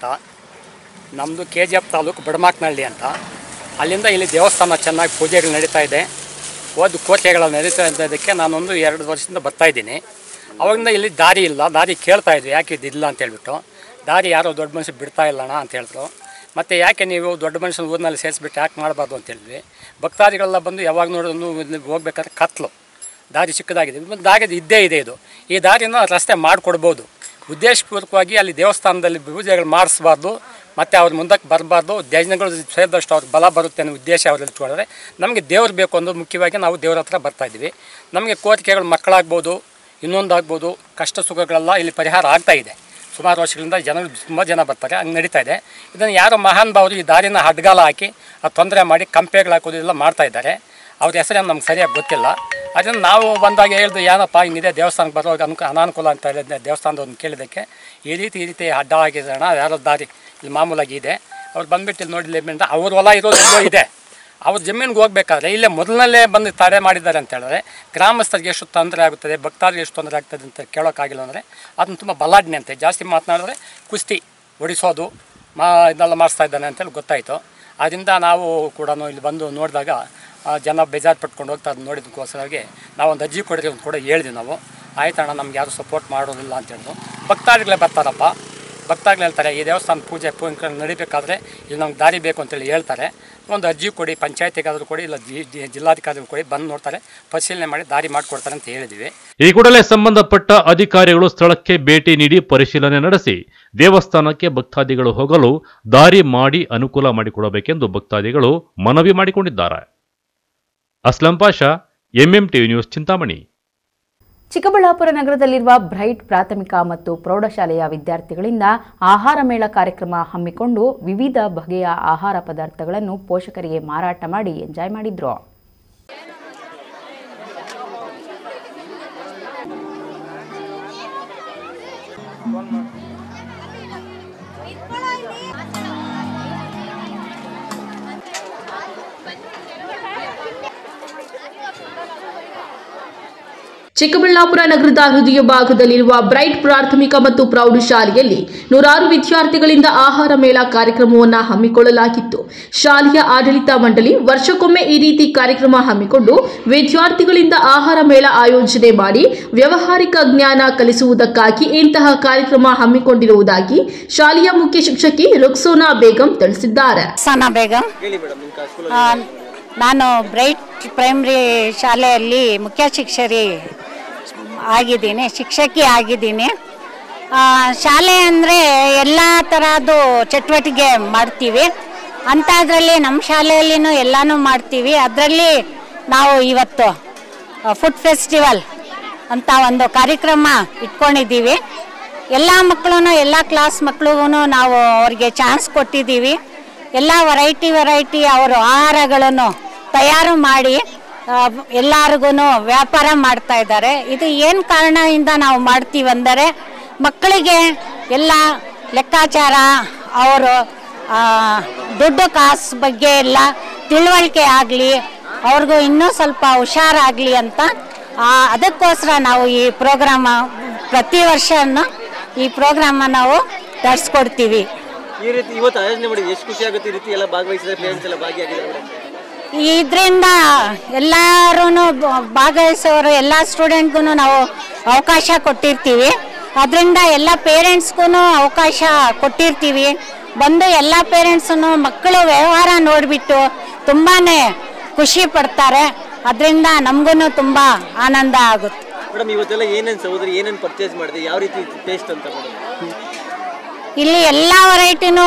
ನಮ್ಮದು ಕೆ ಜಿ ಎಫ್ ತಾಲೂಕು ಬಡಮಾಕ್ನಹಳ್ಳಿ ಅಂತ ಅಲ್ಲಿಂದ ಇಲ್ಲಿ ದೇವಸ್ಥಾನ ಚೆನ್ನಾಗಿ ಪೂಜೆಗಳು ನಡೀತಾ ಇದೆ ಓದು ಕೋಟೆಗಳು ನಡೀತಾ ಇದ್ದದಕ್ಕೆ ನಾನೊಂದು ಎರಡು ವರ್ಷದಿಂದ ಬರ್ತಾ ಇದ್ದೀನಿ ಅವಾಗಿಂದ ಇಲ್ಲಿ ದಾರಿ ಇಲ್ಲ ದಾರಿ ಕೇಳ್ತಾ ಇದ್ವಿ ಯಾಕೆ ಇದಿಲ್ಲ ಅಂತ ಹೇಳ್ಬಿಟ್ಟು ದಾರಿ ಯಾರೋ ದೊಡ್ಡ ಮನುಷ್ಯ ಬಿಡ್ತಾ ಇಲ್ಲಣ್ಣ ಅಂತ ಹೇಳಿದ್ರು ಮತ್ತು ಯಾಕೆ ನೀವು ದೊಡ್ಡ ಮನುಷ್ಯನ ಊರಿನಲ್ಲಿ ಸೇರಿಸ್ಬಿಟ್ಟು ಯಾಕೆ ಮಾಡಬಾರ್ದು ಅಂತ ಹೇಳಿದ್ವಿ ಭಕ್ತಾದಿಗಳೆಲ್ಲ ಬಂದು ಯಾವಾಗ ನೋಡಿದ್ರು ಹೋಗ್ಬೇಕಾದ್ರೆ ಕತ್ಲು ದಾರಿ ಚಿಕ್ಕದಾಗಿದೆ ಒಂದು ದಾರಿ ಇದ್ದೇ ಇದೆ ಇದು ಈ ದಾರಿನ ರಸ್ತೆ ಮಾಡಿಕೊಡ್ಬೋದು ಉದ್ದೇಶಪೂರ್ವಕವಾಗಿ ಅಲ್ಲಿ ದೇವಸ್ಥಾನದಲ್ಲಿ ಪೂಜೆಗಳು ಮಾಡಿಸ್ಬಾರ್ದು ಮತ್ತು ಅವ್ರ ಮುಂದಕ್ಕೆ ಬರಬಾರ್ದು ಜನಗಳು ಸೇರಿದಷ್ಟು ಅವ್ರಿಗೆ ಬಲ ಬರುತ್ತೆ ಅನ್ನೋ ಉದ್ದೇಶ ಅವರಲ್ಲಿ ಇಟ್ಕೊಂಡ್ರೆ ನಮಗೆ ದೇವ್ರು ಬೇಕು ಅನ್ನೋದು ಮುಖ್ಯವಾಗಿ ನಾವು ದೇವ್ರ ಹತ್ರ ಬರ್ತಾ ಇದ್ದೀವಿ ನಮಗೆ ಕೋರಿಕೆಗಳು ಮಕ್ಕಳಾಗ್ಬೋದು ಇನ್ನೊಂದಾಗ್ಬೋದು ಕಷ್ಟ ಸುಖಗಳೆಲ್ಲ ಇಲ್ಲಿ ಪರಿಹಾರ ಆಗ್ತಾ ಇದೆ ಸುಮಾರು ವರ್ಷಗಳಿಂದ ಜನರು ತುಂಬ ಜನ ಬರ್ತಾರೆ ಹಂಗೆ ನಡೀತಾ ಇದೆ ಇದನ್ನು ಯಾರೋ ಮಹಾನ್ ಭಾವರು ಈ ದಾರಿನ ಅಡ್ಗಾಲ ಹಾಕಿ ಆ ತೊಂದರೆ ಮಾಡಿ ಕಂಪೆಗಳು ಹಾಕೋದು ಎಲ್ಲ ಮಾಡ್ತಾ ಇದ್ದಾರೆ ಅವ್ರ ಹೆಸರೇನು ನಮ್ಗೆ ಸರಿಯಾಗಿ ಗೊತ್ತಿಲ್ಲ ಅದನ್ನು ನಾವು ಬಂದಾಗ ಹೇಳ್ದು ಏನಪ್ಪ ಹಿಂಗಿದೆ ದೇವಸ್ಥಾನಕ್ಕೆ ಬರೋವಾಗ ಅನುಕ ಅನಾನುಕೂಲ ಅಂತ ಹೇಳಿದ್ದೆ ದೇವಸ್ಥಾನದವ್ರನ್ನ ಕೇಳಿದ್ದಕ್ಕೆ ಈ ರೀತಿ ಈ ರೀತಿ ಅಡ್ಡ ಆಗಿದೆ ಅಣ್ಣ ಯಾರೋ ದಾರಿ ಇಲ್ಲಿ ಮಾಮೂಲಾಗಿ ಇದೆ ಅವ್ರು ಬಂದ್ಬಿಟ್ಟು ಇಲ್ಲಿ ನೋಡಿಲ್ಲ ಅಂತ ಅವ್ರ ಹೊಲ ಇರೋದು ಎಲ್ಲೋ ಇದೆ ಅವ್ರ ಜಮೀನಿಗೆ ಹೋಗ್ಬೇಕಾದ್ರೆ ಇಲ್ಲೇ ಮೊದಲನಲ್ಲೇ ಬಂದು ತಡೆ ಮಾಡಿದ್ದಾರೆ ಅಂತ ಹೇಳಿದ್ರೆ ಗ್ರಾಮಸ್ಥರಿಗೆ ಎಷ್ಟು ತೊಂದರೆ ಆಗುತ್ತದೆ ಭಕ್ತಾದಿಗೆ ಎಷ್ಟು ತೊಂದರೆ ಆಗ್ತದೆ ಅಂತ ಕೇಳೋಕ್ಕಾಗಿಲ್ಲ ಅಂದರೆ ಅದನ್ನು ತುಂಬ ಬಲಾಢ್ಯ ಅಂತೆ ಜಾಸ್ತಿ ಮಾತನಾಡಿದ್ರೆ ಕುಸ್ತಿ ಹೊಡಿಸೋದು ಮಾ ಇದೆಲ್ಲ ಮಾಡಿಸ್ತಾ ಇದ್ದಾನೆ ಅಂತೇಳಿ ಗೊತ್ತಾಯಿತು ಅದರಿಂದ ನಾವು ಕೂಡ ಇಲ್ಲಿ ಬಂದು ನೋಡಿದಾಗ ಆ ಜನ ಬೇಜಾರು ಪಟ್ಕೊಂಡು ಹೋಗ್ತಾ ಅದು ನೋಡಿದ್ದಕ್ಕೋಸ್ಕರವಾಗಿ ನಾವು ಒಂದು ಅರ್ಜಿ ಕೊಡಿರಿ ಅಂತ ಕೂಡ ಹೇಳಿದ್ವಿ ನಾವು ಆಯ್ತಣ್ಣ ನಮ್ಗೆ ಯಾರು ಸಪೋರ್ಟ್ ಮಾಡೋದಿಲ್ಲ ಅಂತ ಹೇಳಿದ್ರು ಭಕ್ತಾದಿಗಳೇ ಬರ್ತಾರಪ್ಪ ಭಕ್ತಾಗ್ಲು ಹೇಳ್ತಾರೆ ಈ ದೇವಸ್ಥಾನ ಪೂಜೆ ಪೂಜೆ ನಡಿಬೇಕಾದ್ರೆ ಇಲ್ಲಿ ನಮ್ಗೆ ದಾರಿ ಬೇಕು ಅಂತೇಳಿ ಹೇಳ್ತಾರೆ ಒಂದು ಅರ್ಜಿ ಕೊಡಿ ಪಂಚಾಯತಿಗಾದರೂ ಕೊಡಿ ಇಲ್ಲ ಜಿ ಜಿ- ಜಿಲ್ಲಾಧಿಕಾರಿಗಳು ಕೊಡಿ ಬಂದು ನೋಡ್ತಾರೆ ಪರಿಶೀಲನೆ ಮಾಡಿ ದಾರಿ ಮಾಡಿಕೊಡ್ತಾರೆ ಅಂತ ಹೇಳಿದ್ವಿ ಈ ಕೂಡಲೇ ಸಂಬಂಧಪಟ್ಟ ಅಧಿಕಾರಿಗಳು ಸ್ಥಳಕ್ಕೆ ಭೇಟಿ ನೀಡಿ ಪರಿಶೀಲನೆ ನಡೆಸಿ ದೇವಸ್ಥಾನಕ್ಕೆ ಭಕ್ತಾದಿಗಳು ಹೋಗಲು ದಾರಿ ಮಾಡಿ ಅನುಕೂಲ ಮಾಡಿಕೊಡಬೇಕೆಂದು ಭಕ್ತಾದಿಗಳು ಮನವಿ ಮಾಡಿಕೊಂಡಿದ್ದಾರೆ Aslam Pasha MM TV news Chintamani Chikkaballapur ನಗರದಲ್ಲಿರುವ ಬ್ರೈಟ್ ಪ್ರಾಥಮಿಕ ಮತ್ತು ಪ್ರೌಢಶಾಲೆಯ ವಿದ್ಯಾರ್ಥಿಗಳಿಂದ ಆಹಾರ ಮೇಳ ಕಾರ್ಯಕ್ರಮ ಹಮ್ಮಿಕೊಂಡು ವಿವಿಧ ಬಗೆಯ ಆಹಾರ ಪದಾರ್ಥಗಳನ್ನು ಪೋಷಕರಿಗೆ ಮಾರಾಟ ಮಾಡಿ ಎಂಜಾಯ್ ಮಾಡಿದ್ರು ಚಿಕ್ಕಬಳ್ಳಾಪುರ ನಗರದ ಹೃದಯ ಭಾಗದಲ್ಲಿರುವ ಬ್ರೈಟ್ ಪ್ರಾಥಮಿಕ ಮತ್ತು ಪ್ರೌಢಶಾಲೆಯಲ್ಲಿ ನೂರಾರು ವಿದ್ಯಾರ್ಥಿಗಳಿಂದ ಆಹಾರ ಮೇಳ ಕಾರ್ಯಕ್ರಮವನ್ನು ಹಮ್ಮಿಕೊಳ್ಳಲಾಗಿತ್ತು ಶಾಲೆಯ ಆಡಳಿತ ಮಂಡಳಿ ವರ್ಷಕ್ಕೊಮ್ಮೆ ಈ ರೀತಿ ಕಾರ್ಯಕ್ರಮ ಹಮ್ಮಿಕೊಂಡು ವಿದ್ಯಾರ್ಥಿಗಳಿಂದ ಆಹಾರ ಮೇಳ ಆಯೋಜನೆ ಮಾಡಿ ವ್ಯವಹಾರಿಕ ಜ್ಞಾನ ಕಲಿಸುವುದಕ್ಕಾಗಿ ಇಂತಹ ಕಾರ್ಯಕ್ರಮ ಹಮ್ಮಿಕೊಂಡಿರುವುದಾಗಿ ಶಾಲೆಯ ಮುಖ್ಯ ಶಿಕ್ಷಕಿ ರುಕ್ಸೋನಾ ಬೇಗಂ ತಿಳಿಸಿದ್ದಾರೆ ಸನಾ ಬೇಗಂ ಆ, ನಾನು ಬ್ರೈಟ್ ಪ್ರೈಮ್ರಿ ಶಾಲೆಯಲ್ಲಿ ಮುಖ್ಯ ಶಿಕ್ಷಕಿ ಆಗಿದ್ದೀನಿ ಶಿಕ್ಷಕಿ ಆಗಿದ್ದೀನಿ ಆ, ಶಾಲೆ ಅಂದರೆ ಎಲ್ಲ ಥರದ್ದು ಚಟುವಟಿಕೆ ಮಾಡ್ತೀವಿ ಅಂಥದ್ರಲ್ಲಿ ನಮ್ಮ ಶಾಲೆಯಲ್ಲಿನೂ ಎಲ್ಲನೂ ಮಾಡ್ತೀವಿ ಅದರಲ್ಲಿ ನಾವು ಇವತ್ತು ಫುಡ್ ಫೆಸ್ಟಿವಲ್ ಅಂತ ಒಂದು ಕಾರ್ಯಕ್ರಮ ಇಟ್ಕೊಂಡಿದ್ದೀವಿ ಎಲ್ಲ ಮಕ್ಕಳು ಎಲ್ಲ ಕ್ಲಾಸ್ ಮಕ್ಳಿಗೂ ನಾವು ಅವ್ರಿಗೆ ಚಾನ್ಸ್ ಕೊಟ್ಟಿದ್ದೀವಿ ಎಲ್ಲ ವೆರೈಟಿ ವೆರೈಟಿ ಅವರು ಆಹಾರಗಳನ್ನು ತಯಾರು ಮಾಡಿ ಎಲ್ಲರಿಗೂ ವ್ಯಾಪಾರ ಮಾಡ್ತಾ ಇದ್ದಾರೆ ಇದು ಏನು ಕಾರಣದಿಂದ ನಾವು ಮಾಡ್ತೀವಿ ಅಂದರೆ ಮಕ್ಕಳಿಗೆ ಎಲ್ಲ ಲೆಕ್ಕಾಚಾರ ಅವರು ಆ, ದುಡ್ಡು ಕಾಸು ಬಗ್ಗೆ ಎಲ್ಲ ತಿಳುವಳಿಕೆ ಆಗಲಿ ಅವ್ರಿಗೂ ಇನ್ನೂ ಸ್ವಲ್ಪ ಹುಷಾರಾಗಲಿ ಅಂತ ಆ, ಅದಕ್ಕೋಸ್ಕರ ನಾವು ಈ ಪ್ರೋಗ್ರಾಮ ಪ್ರತಿ ವರ್ಷನೂ ಈ ಪ್ರೋಗ್ರಾಮ ನಾವು ನಡೆಸ್ಕೊಡ್ತೀವಿ ಈ ರೀತಿ ಇವತ್ತು ಆಯೋಜನೆ ಮಾಡಿದ್ವಿ ಎಷ್ಟು ಖುಷಿ ಆಗುತ್ತೆ ಈ ರೀತಿ ಎಲ್ಲ ಭಾಗವಹಿಸಿದ್ರೆ ಪೇರೆಂಟ್ಸ್ ಎಲ್ಲ ಭಾಗಿಯಾಗಿದ್ದಾರೆ ಮೇಡಮ್ ಇದರಿಂದ ಎಲ್ಲರೂ ಭಾಗವಹಿಸೋರು ಎಲ್ಲ ಸ್ಟೂಡೆಂಟ್ಗೂ ನಾವು ಅವಕಾಶ ಕೊಟ್ಟಿರ್ತೀವಿ ಅದರಿಂದ ಎಲ್ಲ ಪೇರೆಂಟ್ಸ್ಗೂ ಅವಕಾಶ ಕೊಟ್ಟಿರ್ತೀವಿ ಬಂದು ಎಲ್ಲ ಪೇರೆಂಟ್ಸನ್ನು ಮಕ್ಕಳು ವ್ಯವಹಾರ ನೋಡಿಬಿಟ್ಟು ತುಂಬಾ ಖುಷಿ ಪಡ್ತಾರೆ ಅದರಿಂದ ನಮಗೂ ತುಂಬ ಆನಂದ ಆಗುತ್ತೆ ಮೇಡಮ್ ಇವತ್ತೆಲ್ಲ ಏನೇನು ಸಹೋದರಿ ಏನೇನು ಪರ್ಚೇಸ್ ಮಾಡಿದೆ ಯಾವ ರೀತಿ ಟೇಸ್ಟ್ ಅಂತ ಮೇಡಮ್ ಇಲ್ಲಿ ಎಲ್ಲ ವೆರೈಟಿನೂ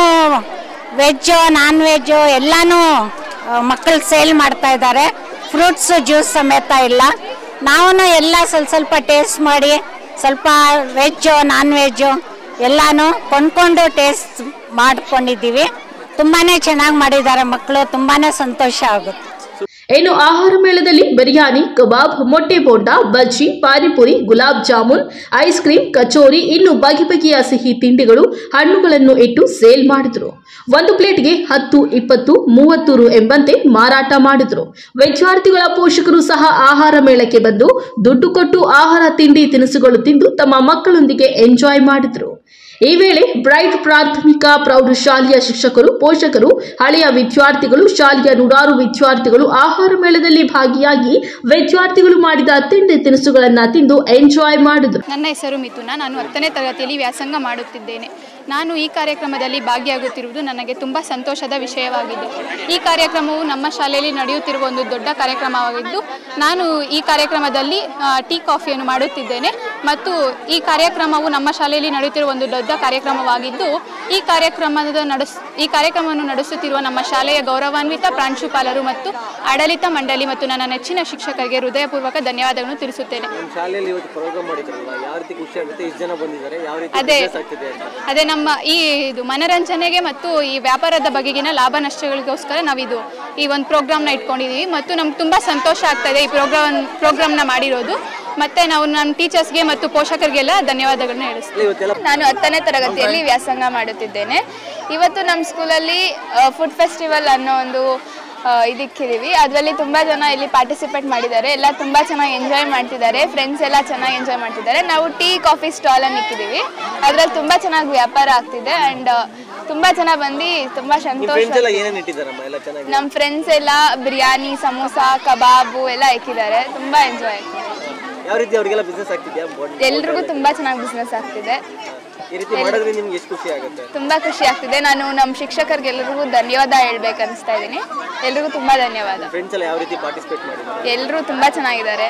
ವೆಜ್ಜು ನಾನ್ ವೆಜ್ಜು ಎಲ್ಲನೂ ಮಕ್ಕಳು ಸೇಲ್ ಮಾಡ್ತಾ ಇದ್ದಾರೆ ಫ್ರೂಟ್ಸು ಜ್ಯೂಸ್ ಸಮೇತ ಇಲ್ಲ ನಾವು ಎಲ್ಲ ಸ್ವಲ್ಪ ಸ್ವಲ್ಪ ಟೇಸ್ಟ್ ಮಾಡಿ ಸ್ವಲ್ಪ ವೆಜ್ಜು ನಾನ್ ವೆಜ್ಜು ಎಲ್ಲನೂ ಕೊಂಡ್ಕೊಂಡು ಟೇಸ್ಟ್ ಮಾಡ್ಕೊಂಡಿದ್ದೀವಿ ತುಂಬಾ ಚೆನ್ನಾಗಿ ಮಾಡಿದ್ದಾರೆ ಮಕ್ಕಳು ತುಂಬಾ ಸಂತೋಷ ಆಗುತ್ತೆ ಇನ್ನು ಆಹಾರ ಮೇಳದಲ್ಲಿ ಬಿರಿಯಾನಿ ಕಬಾಬ್ ಮೊಟ್ಟೆ ಬೋಂಡ ಬಜ್ಜಿ ಪಾನಿಪುರಿ ಗುಲಾಬ್ ಜಾಮೂನ್ ಐಸ್ ಕ್ರೀಮ್ ಕಚೋರಿ ಇನ್ನು ಬಗೆ ಬಗೆಯ ಸಿಹಿ ತಿಂಡಿಗಳು ಹಣ್ಣುಗಳನ್ನು ಇಟ್ಟು ಸೇಲ್ ಮಾಡಿದ್ರು ಒಂದು ಪ್ಲೇಟ್ಗೆ ಹತ್ತು ಇಪ್ಪತ್ತು ಮೂವತ್ತು ರು ಎಂಬಂತೆ ಮಾರಾಟ ಮಾಡಿದ್ರು ವಿದ್ಯಾರ್ಥಿಗಳ ಪೋಷಕರು ಸಹ ಆಹಾರ ಮೇಳಕ್ಕೆ ಬಂದು ದುಡ್ಡು ಕೊಟ್ಟು ಆಹಾರ ತಿಂಡಿ ತಿನಿಸುಗಳು ತಿಂದು ತಮ್ಮ ಮಕ್ಕಳೊಂದಿಗೆ ಎಂಜಾಯ್ ಮಾಡಿದ್ರು ಈ ವೇಳೆ ಬ್ರೈಟ್ ಪ್ರಾಥಮಿಕ ಪ್ರೌಢಶಾಲೆಯ ಶಿಕ್ಷಕರು ಪೋಷಕರು ಹಳೆಯ ವಿದ್ಯಾರ್ಥಿಗಳು ಶಾಲೆಯ ನೂರಾರು ವಿದ್ಯಾರ್ಥಿಗಳು ಆಹಾರ ಮೇಳದಲ್ಲಿ ಭಾಗಿಯಾಗಿ ವಿದ್ಯಾರ್ಥಿಗಳು ಮಾಡಿದ ತಿಂಡಿ ತಿನಿಸುಗಳನ್ನ ತಿಂದು ಎಂಜಾಯ್ ಮಾಡಿದ್ರು ನನ್ನ ಹೆಸರು ಮಿಥುನ ನಾನು ಹತ್ತನೇ ತರಗತಿಯಲ್ಲಿ ವ್ಯಾಸಂಗ ಮಾಡುತ್ತಿದ್ದೇನೆ ನಾನು ಈ ಕಾರ್ಯಕ್ರಮದಲ್ಲಿ ಭಾಗಿಯಾಗುತ್ತಿರುವುದು ನನಗೆ ತುಂಬ ಸಂತೋಷದ ವಿಷಯವಾಗಿದೆ ಈ ಕಾರ್ಯಕ್ರಮವು ನಮ್ಮ ಶಾಲೆಯಲ್ಲಿ ನಡೆಯುತ್ತಿರುವ ಒಂದು ದೊಡ್ಡ ಕಾರ್ಯಕ್ರಮವಾಗಿದ್ದು ನಾನು ಈ ಕಾರ್ಯಕ್ರಮದಲ್ಲಿ ಆ, ಟೀ ಕಾಫಿಯನ್ನು ಮಾಡುತ್ತಿದ್ದೇನೆ ಮತ್ತು ಈ ಕಾರ್ಯಕ್ರಮವು ನಮ್ಮ ಶಾಲೆಯಲ್ಲಿ ನಡೆಯುತ್ತಿರುವ ಒಂದು ದೊಡ್ಡ ಕಾರ್ಯಕ್ರಮವಾಗಿದ್ದು ಈ ಕಾರ್ಯಕ್ರಮದ ನಡೆಸ್ ಈ ಕಾರ್ಯಕ್ರಮವನ್ನು ನಡೆಸುತ್ತಿರುವ ನಮ್ಮ ಶಾಲೆಯ ಗೌರವಾನ್ವಿತ ಪ್ರಾಂಶುಪಾಲರು ಮತ್ತು ಆಡಳಿತ ಮಂಡಳಿ ಮತ್ತು ನನ್ನ ನೆಚ್ಚಿನ ಶಿಕ್ಷಕರಿಗೆ ಹೃದಯಪೂರ್ವಕ ಧನ್ಯವಾದಗಳನ್ನು ತಿಳಿಸುತ್ತೇನೆ ನಮ್ಮ ಶಾಲೆಯಲ್ಲಿ ಇವತ್ತು ಪ್ರೋಗ್ರಾಮ್ ಮಾಡಿದ್ರಲ್ಲ ಯಾವ ರೀತಿ ಖುಷಿ ಆಗುತ್ತೆ ಇಷ್ಟು ಜನ ಬಂದಿದ್ದಾರೆ ಯಾವ ರೀತಿ ಅದೇ. business ಆಗ್ತಿದೆ ಅಂತ ಅದೇ ನಮ್ಮ ಈ ಇದು ಮನರಂಜನೆಗೆ ಮತ್ತು ಈ ವ್ಯಾಪಾರದ ಬಗೆಗಿನ ಲಾಭ ನಷ್ಟಗಳಿಗೋಸ್ಕರ ನಾವಿದು ಈ ಒಂದು ಪ್ರೋಗ್ರಾಮ್ನ ಇಟ್ಕೊಂಡಿದ್ದೀವಿ ಮತ್ತು ನಮ್ಗೆ ತುಂಬ ಸಂತೋಷ ಆಗ್ತಾ ಇದೆ ಈ ಪ್ರೋಗ್ರಾಮ್ ಪ್ರೋಗ್ರಾಮ್ನ ಮಾಡಿರೋದು ಮತ್ತು ನಾವು ನಮ್ಮ ಟೀಚರ್ಸ್ಗೆ ಮತ್ತು ಪೋಷಕರಿಗೆಲ್ಲ ಧನ್ಯವಾದಗಳನ್ನ ಹೇಳಿಸ್ತೀವಿ ನಾನು ಹತ್ತನೇ ತರಗತಿಯಲ್ಲಿ ವ್ಯಾಸಂಗ ಮಾಡುತ್ತಿದ್ದೇನೆ ಇವತ್ತು ನಮ್ಮ ಸ್ಕೂಲಲ್ಲಿ ಫುಡ್ ಫೆಸ್ಟಿವಲ್ ಅನ್ನೋ ಒಂದು ಆ, ಇದಕ್ಕಿದ್ದೀವಿ ಅದರಲ್ಲಿ ತುಂಬ ಜನ ಇಲ್ಲಿ ಪಾರ್ಟಿಸಿಪೇಟ್ ಮಾಡಿದ್ದಾರೆ ಎಲ್ಲ ತುಂಬ ಚೆನ್ನಾಗಿ ಎಂಜಾಯ್ ಮಾಡ್ತಿದ್ದಾರೆ ಫ್ರೆಂಡ್ಸ್ ಎಲ್ಲ ಚೆನ್ನಾಗಿ ಎಂಜಾಯ್ ಮಾಡ್ತಿದ್ದಾರೆ ನಾವು ಟೀ ಕಾಫಿ ಸ್ಟಾಲನ್ನು ಇಕ್ಕಿದ್ದೀವಿ ಅದರಲ್ಲಿ ತುಂಬ ಚೆನ್ನಾಗಿ ವ್ಯಾಪಾರ ಆಗ್ತಿದೆ ಆ್ಯಂಡ್ ತುಂಬ ಜನ ಬಂದು ತುಂಬ ನಿಮ್ಮ ಫ್ರೆಂಡ್ಸ್ ಎಲ್ಲ ಸಂತೋಷ ಏನೇನು ಇಟ್ಟಿದ್ದಾರಮ್ಮ ಎಲ್ಲ ಚೆನ್ನಾಗಿ ನಮ್ಮ ಫ್ರೆಂಡ್ಸ್ ಎಲ್ಲ ಬಿರಿಯಾನಿ ಸಮೋಸ ಕಬಾಬು ಎಲ್ಲ ಇಕ್ಕಿದ್ದಾರೆ ತುಂಬ ಎಂಜಾಯ್ ಆಗ್ತಿದೆ ಯಾವ ರೀತಿ ಅವರಿಗೆಲ್ಲ ಬಿಸ್ನೆಸ್ ಆಗ್ತಿದ್ಯಾ ಬೋರ್ಡ್- ಎಲ್ರಿಗೂ ತುಂಬ ಚೆನ್ನಾಗಿ ಬಿಸ್ನೆಸ್ ಆಗ್ತಿದೆ ಈ ರೀತಿ ಮಾಡಿದ್ರೆ ನಿಮ್ಗೆ ಎಷ್ಟು ಖುಷಿ ಆಗುತ್ತೆ ತುಂಬ ಖುಷಿ ಆಗ್ತಿದೆ ನಾನು ನಮ್ಮ ಶಿಕ್ಷಕರಿಗೆಲ್ಲರಿಗೂ ಧನ್ಯವಾದ ಹೇಳ್ಬೇಕು ಅನಿಸ್ತಾ ಇದ್ದೀನಿ ಎಲ್ರಿಗೂ ತುಂಬ ಧನ್ಯವಾದ ಫ್ರೆಂಡ್ಸ್ ಎಲ್ಲ ಯಾವ ರೀತಿ ಪಾರ್ಟಿಸಿಪೇಟ್ ಮಾಡಿದ್ದಾರೆ ಎಲ್ಲರೂ ತುಂಬ ಚೆನ್ನಾಗಿದ್ದಾರೆ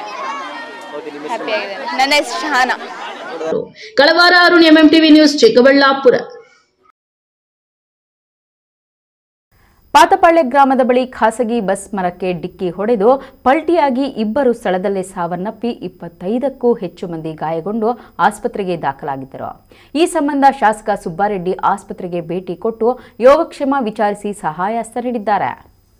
ಓಕೆ ನಿಮ್ಮ ಹ್ಯಾಪಿ ಆಗಿದ್ದಾರೆ ನನ್ನ ಹೆಸರು ಶಹಾನ ಕಳವಾರ ಅರುಣ್ ಎಂಎಂಟಿವಿ ನ್ಯೂಸ್ ಚಿಕ್ಕಬಳ್ಳಾಪುರ ಪಾತಪಾಳ್ಯ ಗ್ರಾಮದ ಬಳಿ ಖಾಸಗಿ ಬಸ್ ಮರಕ್ಕೆ ಡಿಕ್ಕಿ ಹೊಡೆದು ಪಲ್ಟಿಯಾಗಿ ಇಬ್ಬರು ಸ್ಥಳದಲ್ಲೇ ಸಾವನ್ನಪ್ಪಿ ಇಪ್ಪತ್ತೈದಕ್ಕೂ ಹೆಚ್ಚು ಮಂದಿ ಗಾಯಗೊಂಡು ಆಸ್ಪತ್ರೆಗೆ ದಾಖಲಾಗಿದ್ದರು ಈ ಸಂಬಂಧ ಶಾಸಕ ಸುಬ್ಬಾರೆಡ್ಡಿ ಆಸ್ಪತ್ರೆಗೆ ಭೇಟಿ ಕೊಟ್ಟು ಯೋಗಕ್ಷೇಮ ವಿಚಾರಿಸಿ ಸಹಾಯಹಸ್ತ ನೀಡಿದ್ದಾರೆ